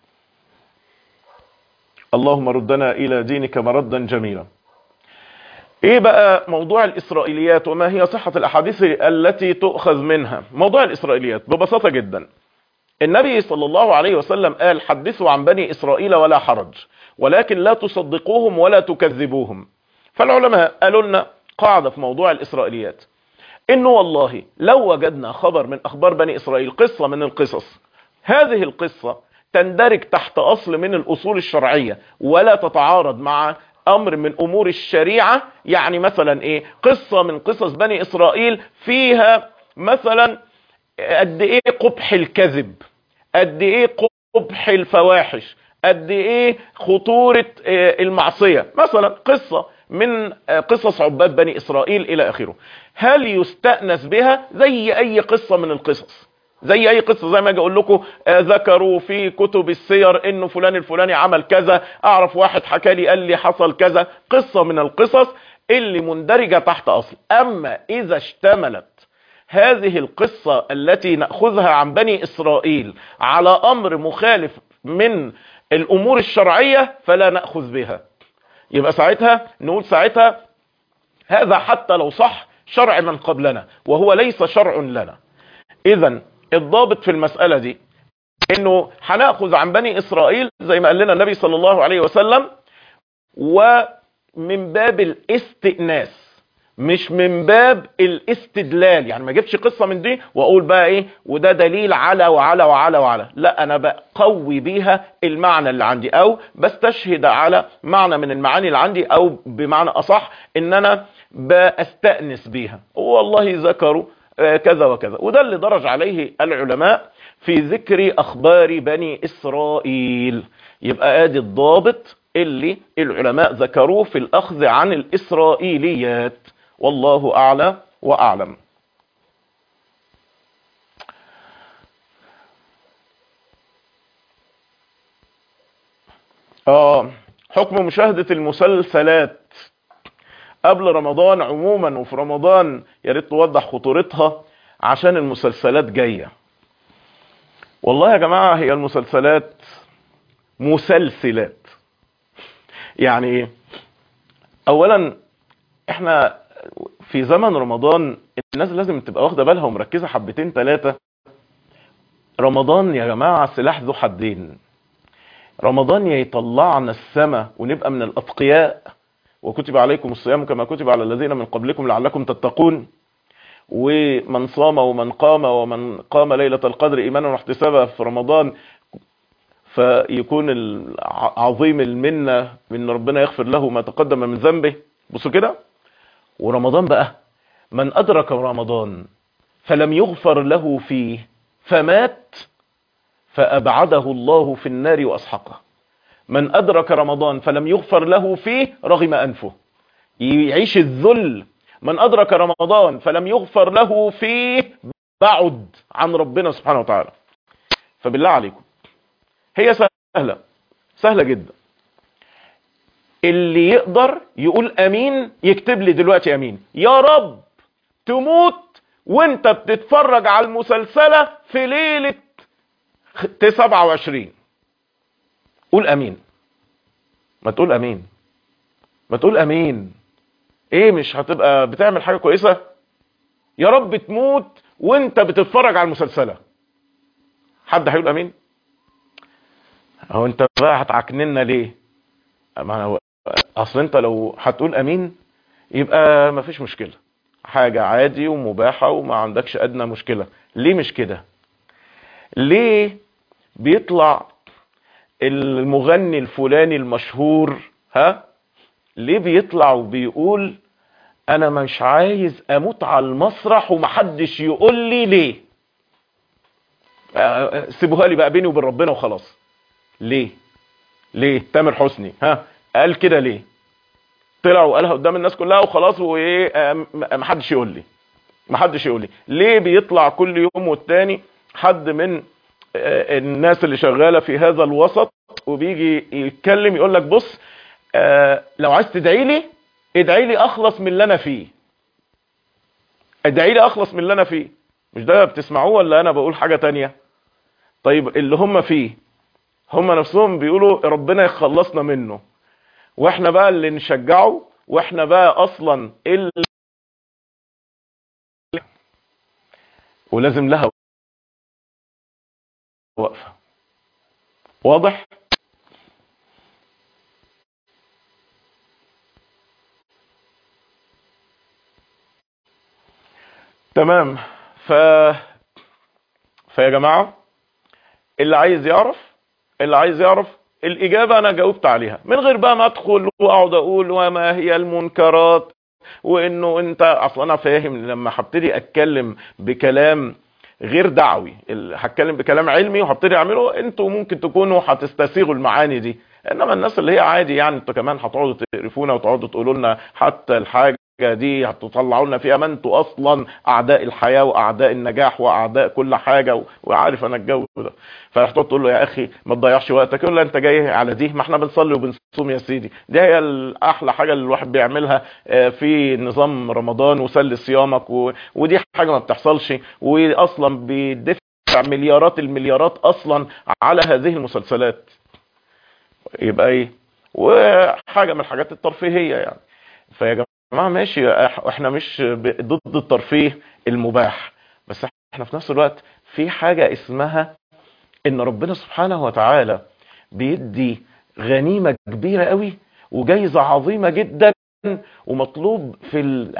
[SPEAKER 1] اللهم ردنا الى دينك مردا جميلا ايه بقى موضوع الاسرائيليات وما هي صحة الاحاديث التي تؤخذ منها موضوع الاسرائيليات ببساطة جدا النبي صلى الله عليه وسلم قال حدثوا عن بني اسرائيل ولا حرج ولكن لا تصدقوهم ولا تكذبوهم فالعلماء قالوا لنا قاعدة في موضوع الاسرائيليات انه والله لو وجدنا خبر من اخبار بني اسرائيل قصة من القصص هذه القصة تندرج تحت اصل من الاصول الشرعية ولا تتعارض مع امر من امور الشريعة يعني مثلا ايه قصة من قصص بني اسرائيل فيها مثلا قد ايه قبح الكذب قد ايه قبح الفواحش قد ايه خطورة المعصية مثلا قصة من قصص عباد بني اسرائيل الى اخره هل يستأنس بها زي اي قصة من القصص زي اي قصة زي ما اجي اقول لكم ذكروا في كتب السير انه فلان الفلاني عمل كذا اعرف واحد حكى لي قال لي حصل كذا قصة من القصص اللي مندرجة تحت اصل اما اذا اشتملت هذه القصة التي نأخذها عن بني اسرائيل على امر مخالف من الامور الشرعية فلا نأخذ بها يبقى ساعتها نقول ساعتها هذا حتى لو صح شرع من قبلنا وهو ليس شرع لنا اذا الضابط في المسألة دي انه هناخذ عن بني اسرائيل زي ما قال لنا النبي صلى الله عليه وسلم ومن باب الاستئناس مش من باب الاستدلال يعني ما جبتش قصة من دي واقول بقى ايه وده دليل على وعلى وعلى وعلى لا انا بقوي بيها المعنى اللي عندي او بستشهد على معنى من المعاني اللي عندي او بمعنى اصح ان انا بستأنس بيها والله ذكروا كذا وكذا وده اللي درج عليه العلماء في ذكر اخبار بني اسرائيل يبقى ادي الضابط اللي العلماء ذكروه في الاخذ عن الاسرائيليات والله اعلى واعلم اه حكم مشاهدة المسلسلات قبل رمضان عموما وفي رمضان يا ريت توضح خطورتها عشان المسلسلات جاية والله يا جماعة هي المسلسلات مسلسلات يعني ايه اولا احنا في زمن رمضان الناس لازم تبقى واخده بالها ومركزه حبتين ثلاثه رمضان يا جماعه سلاح ذو حدين رمضان يطلعنا السماء ونبقى من الاتقياء وكتب عليكم الصيام كما كتب على الذين من قبلكم لعلكم تتقون ومن صام ومن قام ومن قام ليلة القدر إيمانا واحتسابا في رمضان فيكون عظيم المنة من ربنا يغفر له ما تقدم من ذنبه بصوا كده ورمضان بقى من أدرك رمضان فلم يغفر له فيه فمات فأبعده الله في النار وأسحقه من أدرك رمضان فلم يغفر له فيه رغم أنفه يعيش الذل من أدرك رمضان فلم يغفر له فيه بعد عن ربنا سبحانه وتعالى فبالله عليكم هي سهلة سهلة جدا اللي يقدر يقول امين يكتب لي دلوقتي امين يا رب تموت وانت بتتفرج على المسلسلة في ليلة 27 قول امين ما تقول امين ما تقول امين ايه مش هتبقى بتعمل حاجة كويسة يا رب تموت وانت بتتفرج على المسلسلة حد هيقول امين هو انت بقى هتعكننا ليه ما هو اصل انت لو هتقول امين يبقى ما فيش مشكلة حاجة عادي ومباحة وما عندكش ادنى مشكلة ليه مش كده ليه بيطلع المغني الفلاني المشهور ها ليه بيطلع وبيقول انا مش عايز اموت على المسرح ومحدش يقول لي ليه سيبوها لي بقى بيني وبين ربنا وخلاص ليه ليه تامر حسني ها قال كده ليه طلع وقالها قدام الناس كلها وخلاص وايه محدش يقول لي محدش يقول لي ليه بيطلع كل يوم والتاني حد من الناس اللي شغاله في هذا الوسط وبيجي يتكلم يقول لك بص لو عايز تدعي لي ادعي لي اخلص من اللي انا فيه ادعي لي اخلص من اللي انا فيه مش ده بتسمعوه ولا انا بقول حاجه تانية طيب اللي هم فيه هم نفسهم بيقولوا ربنا يخلصنا منه واحنا بقى اللي نشجعه واحنا بقى اصلا اللي ولازم لها وقفة واضح تمام ف فيا جماعة اللي عايز يعرف اللي عايز يعرف الإجابة أنا جاوبت عليها من غير بقى ما أدخل وأقعد أقول وما هي المنكرات وانه انت اصلا انا فاهم لما هبتدي اتكلم بكلام غير دعوي ال- هتكلم بكلام علمي وهبتدي اعمله انتوا ممكن تكونوا هتستسيغوا المعاني دي انما الناس اللي هي عادي يعني انتوا كمان هتقعدوا تقرفونا وتقعدوا تقولوا لنا حتى الحاجه دي هتطلعوا لنا فيها ما انتوا اصلا اعداء الحياه واعداء النجاح واعداء كل حاجه و- وعارف انا الجو ده فهتقعد تقول له يا اخي ما تضيعش وقتك يقول له انت جاي على دي ما احنا بنصلي وبنصوم يا سيدي دي هي الاحلى حاجه اللي الواحد بيعملها آه، في نظام رمضان وسل صيامك و... ودي حاجه ما بتحصلش واصلا بيدفع مليارات المليارات اصلا على هذه المسلسلات يبقى ايه وحاجه من الحاجات الترفيهيه يعني فيا جماعه ماشي إح- احنا مش ب- ضد الترفيه المباح بس احنا في نفس الوقت في حاجه اسمها ان ربنا سبحانه وتعالى بيدي غنيمه كبيره قوي وجايزه عظيمه جدا ومطلوب في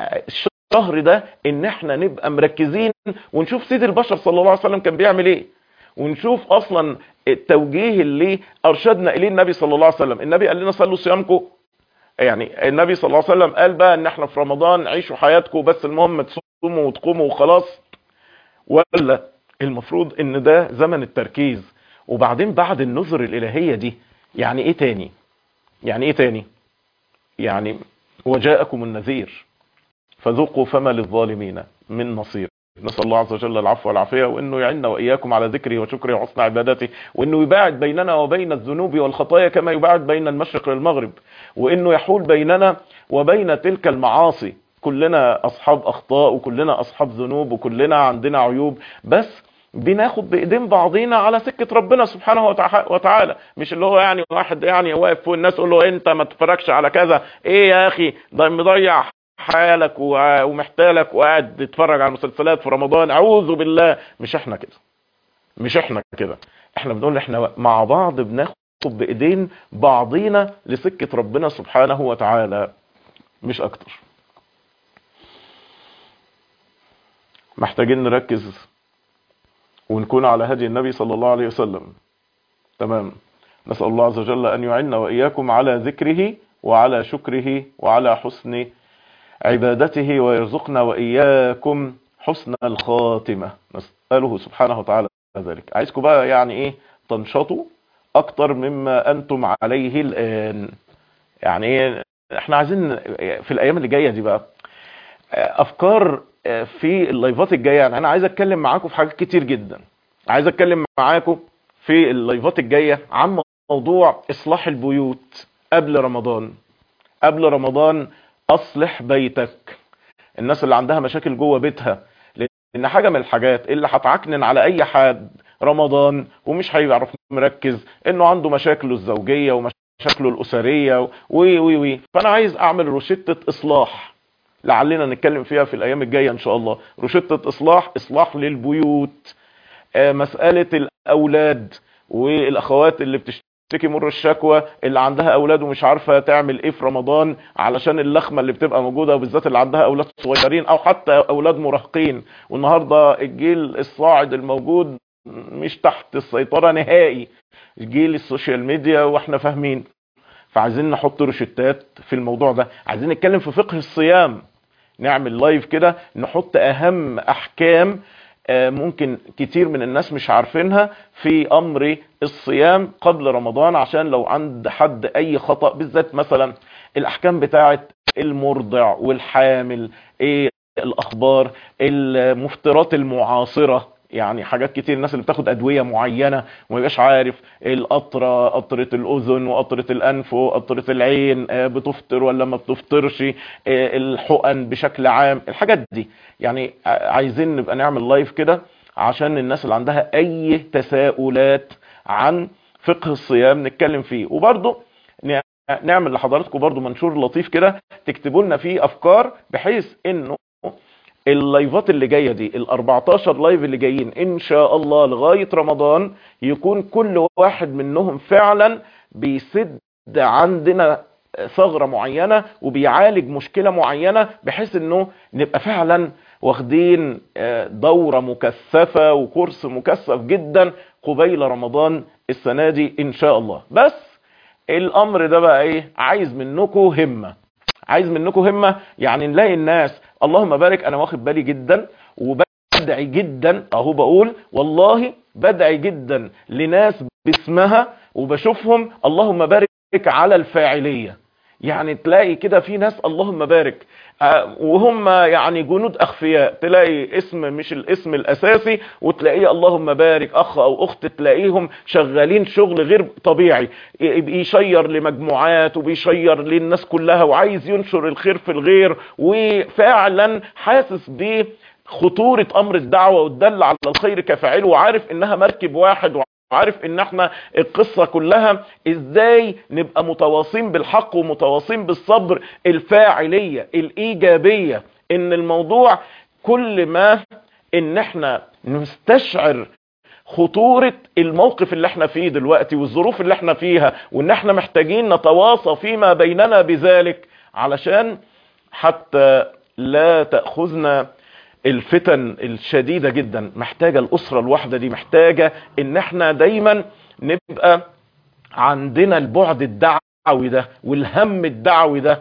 [SPEAKER 1] الشهر ده ان احنا نبقى مركزين ونشوف سيد البشر صلى الله عليه وسلم كان بيعمل ايه ونشوف اصلا التوجيه اللي ارشدنا اليه النبي صلى الله عليه وسلم النبي قال لنا صلوا صيامكم يعني النبي صلى الله عليه وسلم قال بقى ان احنا في رمضان عيشوا حياتكم بس المهم تصوموا وتقوموا وخلاص ولا المفروض ان ده زمن التركيز وبعدين بعد النذر الالهية دي يعني ايه تاني يعني ايه تاني يعني وجاءكم النذير فذوقوا فما للظالمين من نصير نسأل الله عز وجل العفو والعافية وانه يعيننا واياكم على ذكره وشكره وحسن عبادته وانه يباعد بيننا وبين الذنوب والخطايا كما يباعد بين المشرق والمغرب وانه يحول بيننا وبين تلك المعاصي كلنا اصحاب اخطاء وكلنا اصحاب ذنوب وكلنا عندنا عيوب بس بناخد بايدين بعضينا على سكه ربنا سبحانه وتع- وتعالى مش اللي هو يعني واحد يعني واقف فوق الناس يقول له انت ما تتفرجش على كذا ايه يا اخي ده مضيع حالك و- ومحتالك وقاعد تتفرج على المسلسلات في رمضان اعوذ بالله مش احنا كده مش احنا كده احنا بنقول احنا مع بعض بناخد بايدين بعضينا لسكه ربنا سبحانه وتعالى مش اكتر محتاجين نركز ونكون على هدي النبي صلى الله عليه وسلم تمام نسأل الله عز وجل أن يعيننا وإياكم على ذكره وعلى شكره وعلى حسن عبادته ويرزقنا وإياكم حسن الخاتمة نسأله سبحانه وتعالى ذلك عايزكم بقى يعني إيه تنشطوا أكتر مما أنتم عليه الآن يعني إيه احنا عايزين في الأيام اللي جاية دي بقى افكار في اللايفات الجايه يعني انا عايز اتكلم معاكم في حاجات كتير جدا عايز اتكلم معاكم في اللايفات الجايه عن موضوع اصلاح البيوت قبل رمضان قبل رمضان اصلح بيتك الناس اللي عندها مشاكل جوه بيتها لان حاجه من الحاجات اللي هتعكنن على اي حد رمضان ومش هيعرف مركز انه عنده مشاكله الزوجيه ومشاكله الاسريه وي وي وي فانا عايز اعمل روشته اصلاح لعلنا نتكلم فيها في الايام الجايه ان شاء الله روشته اصلاح اصلاح للبيوت آه، مساله الاولاد والاخوات اللي بتشتكي مر الشكوى اللي عندها اولاد ومش عارفه تعمل ايه في رمضان علشان اللخمه اللي بتبقى موجوده وبالذات اللي عندها اولاد صغيرين او حتى اولاد مراهقين والنهارده الجيل الصاعد الموجود مش تحت السيطره نهائي جيل السوشيال ميديا واحنا فاهمين فعايزين نحط روشتات في الموضوع ده عايزين نتكلم في فقه الصيام نعمل لايف كده نحط اهم احكام آه، ممكن كتير من الناس مش عارفينها في امر الصيام قبل رمضان عشان لو عند حد اي خطأ بالذات مثلا الاحكام بتاعه المرضع والحامل ايه الاخبار المفترات المعاصره يعني حاجات كتير الناس اللي بتاخد ادويه معينه وما يبقاش عارف القطره قطره الاذن وقطره الانف وقطره العين آه، بتفطر ولا ما بتفطرش آه، الحقن بشكل عام الحاجات دي يعني ع- عايزين نبقى نعمل لايف كده عشان الناس اللي عندها اي تساؤلات عن فقه الصيام نتكلم فيه وبرضه ن- نعمل لحضراتكم برضه منشور لطيف كده تكتبوا لنا فيه افكار بحيث انه اللايفات اللي جايه دي ال 14 لايف اللي جايين ان شاء الله لغايه رمضان يكون كل واحد منهم فعلا بيسد عندنا ثغره معينه وبيعالج مشكله معينه بحيث انه نبقى فعلا واخدين آه، دوره مكثفه وكورس مكثف جدا قبيل رمضان السنه دي ان شاء الله بس الامر ده بقى ايه عايز منكم همه عايز منكم همة يعني نلاقي الناس اللهم بارك انا واخد بالي جدا وبدعي جدا اهو بقول والله بدعي جدا لناس باسمها وبشوفهم اللهم بارك على الفاعلية يعني تلاقي كده في ناس اللهم بارك آه، وهم يعني جنود اخفياء تلاقي اسم مش الاسم الاساسي وتلاقيه اللهم بارك اخ او اخت تلاقيهم شغالين شغل غير طبيعي ي- بيشير لمجموعات وبيشير للناس كلها وعايز ينشر الخير في الغير وفعلا حاسس ب خطورة امر الدعوة والدل على الخير كفاعله وعارف انها مركب واحد وعارف ان احنا القصة كلها ازاي نبقى متواصين بالحق ومتواصين بالصبر الفاعلية الايجابية ان الموضوع كل ما ان احنا نستشعر خطورة الموقف اللي احنا فيه دلوقتي والظروف اللي احنا فيها وان احنا محتاجين نتواصى فيما بيننا بذلك علشان حتى لا تأخذنا الفتن الشديدة جدا محتاجة الأسرة الواحدة دي محتاجة ان احنا دايما نبقى عندنا البعد الدعوي ده والهم الدعوي ده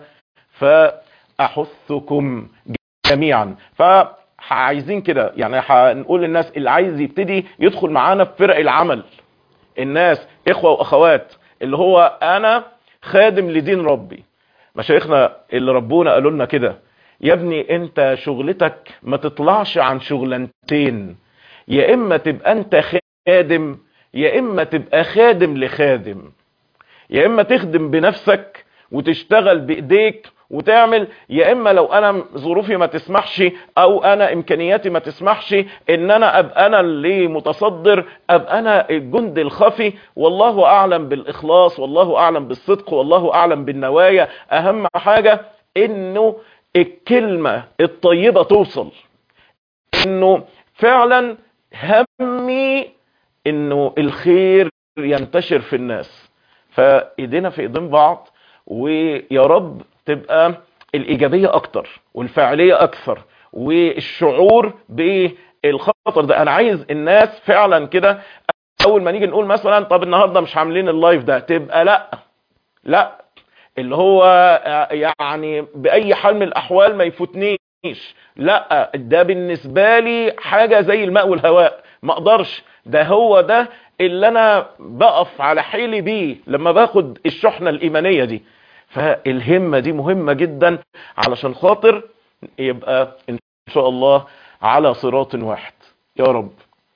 [SPEAKER 1] فأحثكم جميعا فعايزين كده يعني هنقول للناس اللي عايز يبتدي يدخل معانا في فرق العمل الناس اخوة واخوات اللي هو انا خادم لدين ربي مشايخنا اللي ربونا قالوا لنا كده يا ابني انت شغلتك ما تطلعش عن شغلانتين يا اما تبقى انت خادم يا اما تبقى خادم لخادم يا اما تخدم بنفسك وتشتغل بايديك وتعمل يا اما لو انا ظروفي ما تسمحش او انا امكانياتي ما تسمحش ان انا ابقى انا اللي متصدر ابقى انا الجند الخفي والله اعلم بالاخلاص والله اعلم بالصدق والله اعلم بالنوايا اهم حاجة انه الكلمة الطيبة توصل انه فعلا همي انه الخير ينتشر في الناس فايدينا في ايدين بعض ويا رب تبقى الايجابية اكتر والفاعلية اكثر والشعور بالخطر ده انا عايز الناس فعلا كده اول ما نيجي نقول مثلا طب النهاردة مش عاملين اللايف ده تبقى لا لا اللي هو يعني باي حال من الاحوال ما يفوتنيش لا ده بالنسبة لي حاجة زي الماء والهواء ما اقدرش ده هو ده اللي انا بقف على حيلي بيه لما باخد الشحنة الايمانية دي فالهمة دي مهمة جدا علشان خاطر يبقى ان شاء الله على صراط واحد يا رب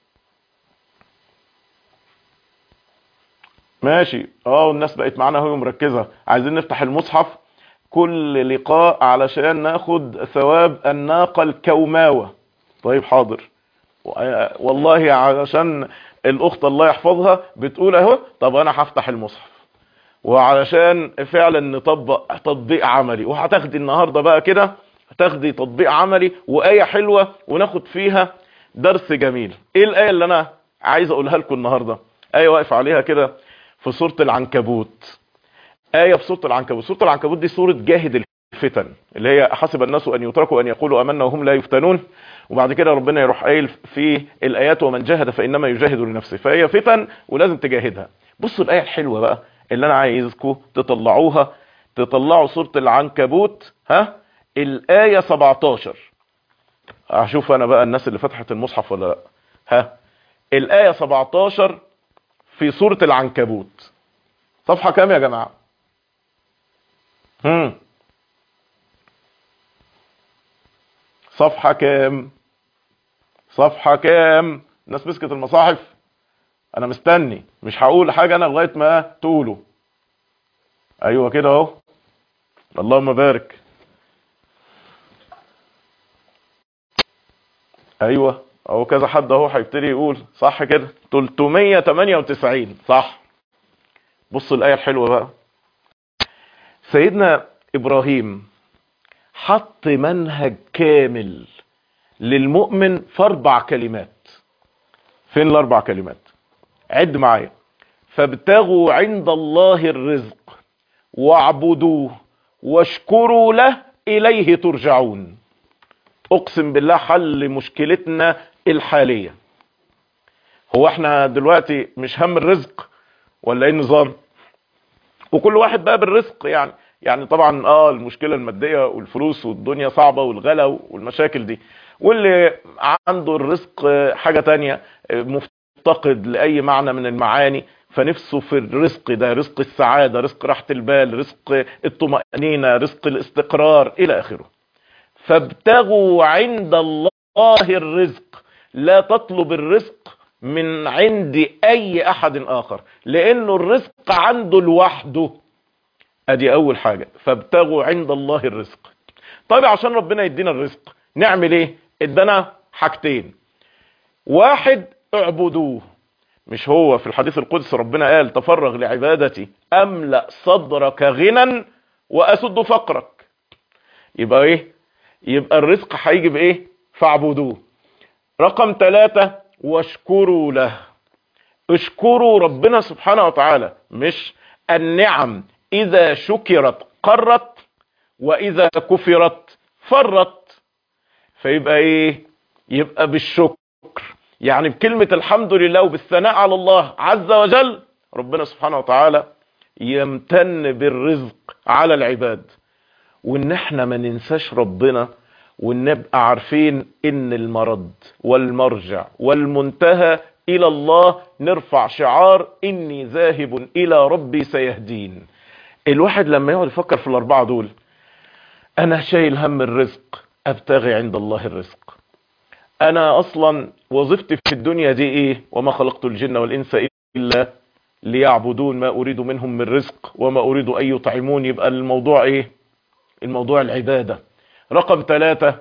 [SPEAKER 1] ماشي اه الناس بقت معانا اهو مركزة عايزين نفتح المصحف كل لقاء علشان ناخد ثواب الناقة الكوماوة طيب حاضر والله علشان الاخت الله يحفظها بتقول اهو طب انا هفتح المصحف وعلشان فعلا نطبق تطبيق عملي وهتاخدي النهاردة بقى كده هتاخدي تطبيق عملي وآية حلوة وناخد فيها درس جميل ايه الآية اللي انا عايز اقولها لكم النهاردة آية واقف عليها كده في سورة العنكبوت آية في سورة العنكبوت سورة العنكبوت دي سورة جاهد الفتن اللي هي حسب الناس أن يتركوا أن يقولوا أمنا وهم لا يفتنون وبعد كده ربنا يروح قايل في الآيات ومن جاهد فإنما يجاهد لنفسه فهي فتن ولازم تجاهدها بصوا الآية الحلوة بقى اللي أنا عايزكم تطلعوها تطلعوا سورة العنكبوت ها الآية 17 هشوف أنا بقى الناس اللي فتحت المصحف ولا لا ها الآية 17 في سورة العنكبوت صفحة كام يا جماعة هم صفحة كام صفحة كام الناس مسكت المصاحف انا مستني مش هقول حاجة انا لغاية ما تقولوا ايوه كده اهو اللهم بارك ايوه اهو كذا حد اهو هيبتدي يقول صح كده 398 صح بصوا الايه الحلوه بقى سيدنا ابراهيم حط منهج كامل للمؤمن في اربع كلمات فين الاربع كلمات عد معايا فابتغوا عند الله الرزق واعبدوه واشكروا له اليه ترجعون اقسم بالله حل مشكلتنا الحالية هو احنا دلوقتي مش هم الرزق ولا ايه النظام وكل واحد بقى بالرزق يعني يعني طبعا اه المشكلة المادية والفلوس والدنيا صعبة والغلا والمشاكل دي واللي عنده الرزق حاجة تانية مفتقد لأي معنى من المعاني فنفسه في الرزق ده رزق السعادة رزق راحة البال رزق الطمأنينة رزق الاستقرار إلى آخره فابتغوا عند الله الرزق لا تطلب الرزق من عند أي أحد آخر لأنه الرزق عنده لوحده أدي أول حاجة فابتغوا عند الله الرزق طيب عشان ربنا يدينا الرزق نعمل إيه ادانا حاجتين واحد اعبدوه مش هو في الحديث القدسي ربنا قال تفرغ لعبادتي املأ صدرك غنى واسد فقرك يبقى ايه يبقى الرزق هيجي بايه فاعبدوه رقم ثلاثة واشكروا له اشكروا ربنا سبحانه وتعالى مش النعم اذا شكرت قرت واذا كفرت فرت فيبقى ايه يبقى بالشكر يعني بكلمة الحمد لله وبالثناء على الله عز وجل ربنا سبحانه وتعالى يمتن بالرزق على العباد وان احنا ما ننساش ربنا ونبقى عارفين ان المرض والمرجع والمنتهى الى الله نرفع شعار اني ذاهب الى ربي سيهدين الواحد لما يقعد يفكر في الاربعة دول انا شايل هم الرزق ابتغي عند الله الرزق انا اصلا وظيفتي في الدنيا دي ايه وما خلقت الجن والانس الا ليعبدون ما اريد منهم من رزق وما اريد ان يطعمون يبقى الموضوع ايه الموضوع العبادة رقم ثلاثة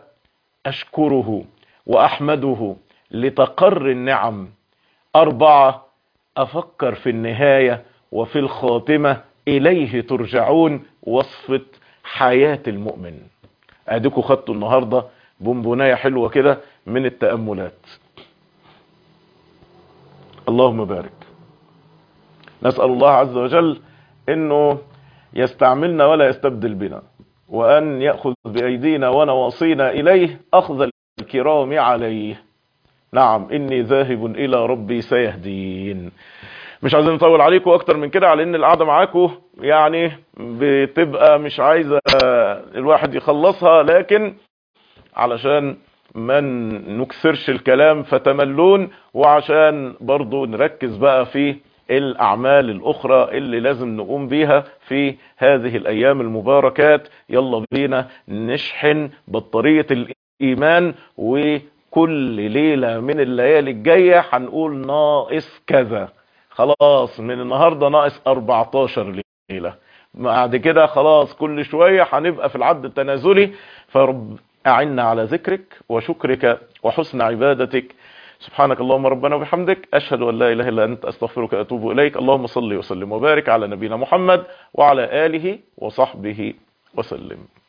[SPEAKER 1] اشكره واحمده لتقر النعم اربعة افكر في النهاية وفي الخاتمة اليه ترجعون وصفة حياة المؤمن اديكوا خدتوا النهاردة بونبوناية حلوة كده من التأملات اللهم بارك نسأل الله عز وجل انه يستعملنا ولا يستبدل بنا وان يأخذ بأيدينا ونواصينا اليه اخذ الكرام عليه نعم اني ذاهب الى ربي سيهدين مش عايزين نطول عليكم اكتر من كده على ان القعده معاكم يعني بتبقى مش عايزه الواحد يخلصها لكن علشان ما نكسرش الكلام فتملون وعشان برضو نركز بقى في الاعمال الاخرى اللي لازم نقوم بيها في هذه الايام المباركات يلا بينا نشحن بطارية الايمان وكل ليلة من الليالي الجاية هنقول ناقص كذا خلاص من النهاردة ناقص 14 ليلة بعد كده خلاص كل شوية هنبقى في العد التنازلي فرب أعنا على ذكرك وشكرك وحسن عبادتك سبحانك اللهم ربنا وبحمدك أشهد أن لا إله إلا أنت أستغفرك وأتوب إليك اللهم صل وسلم وبارك على نبينا محمد وعلى آله وصحبه وسلم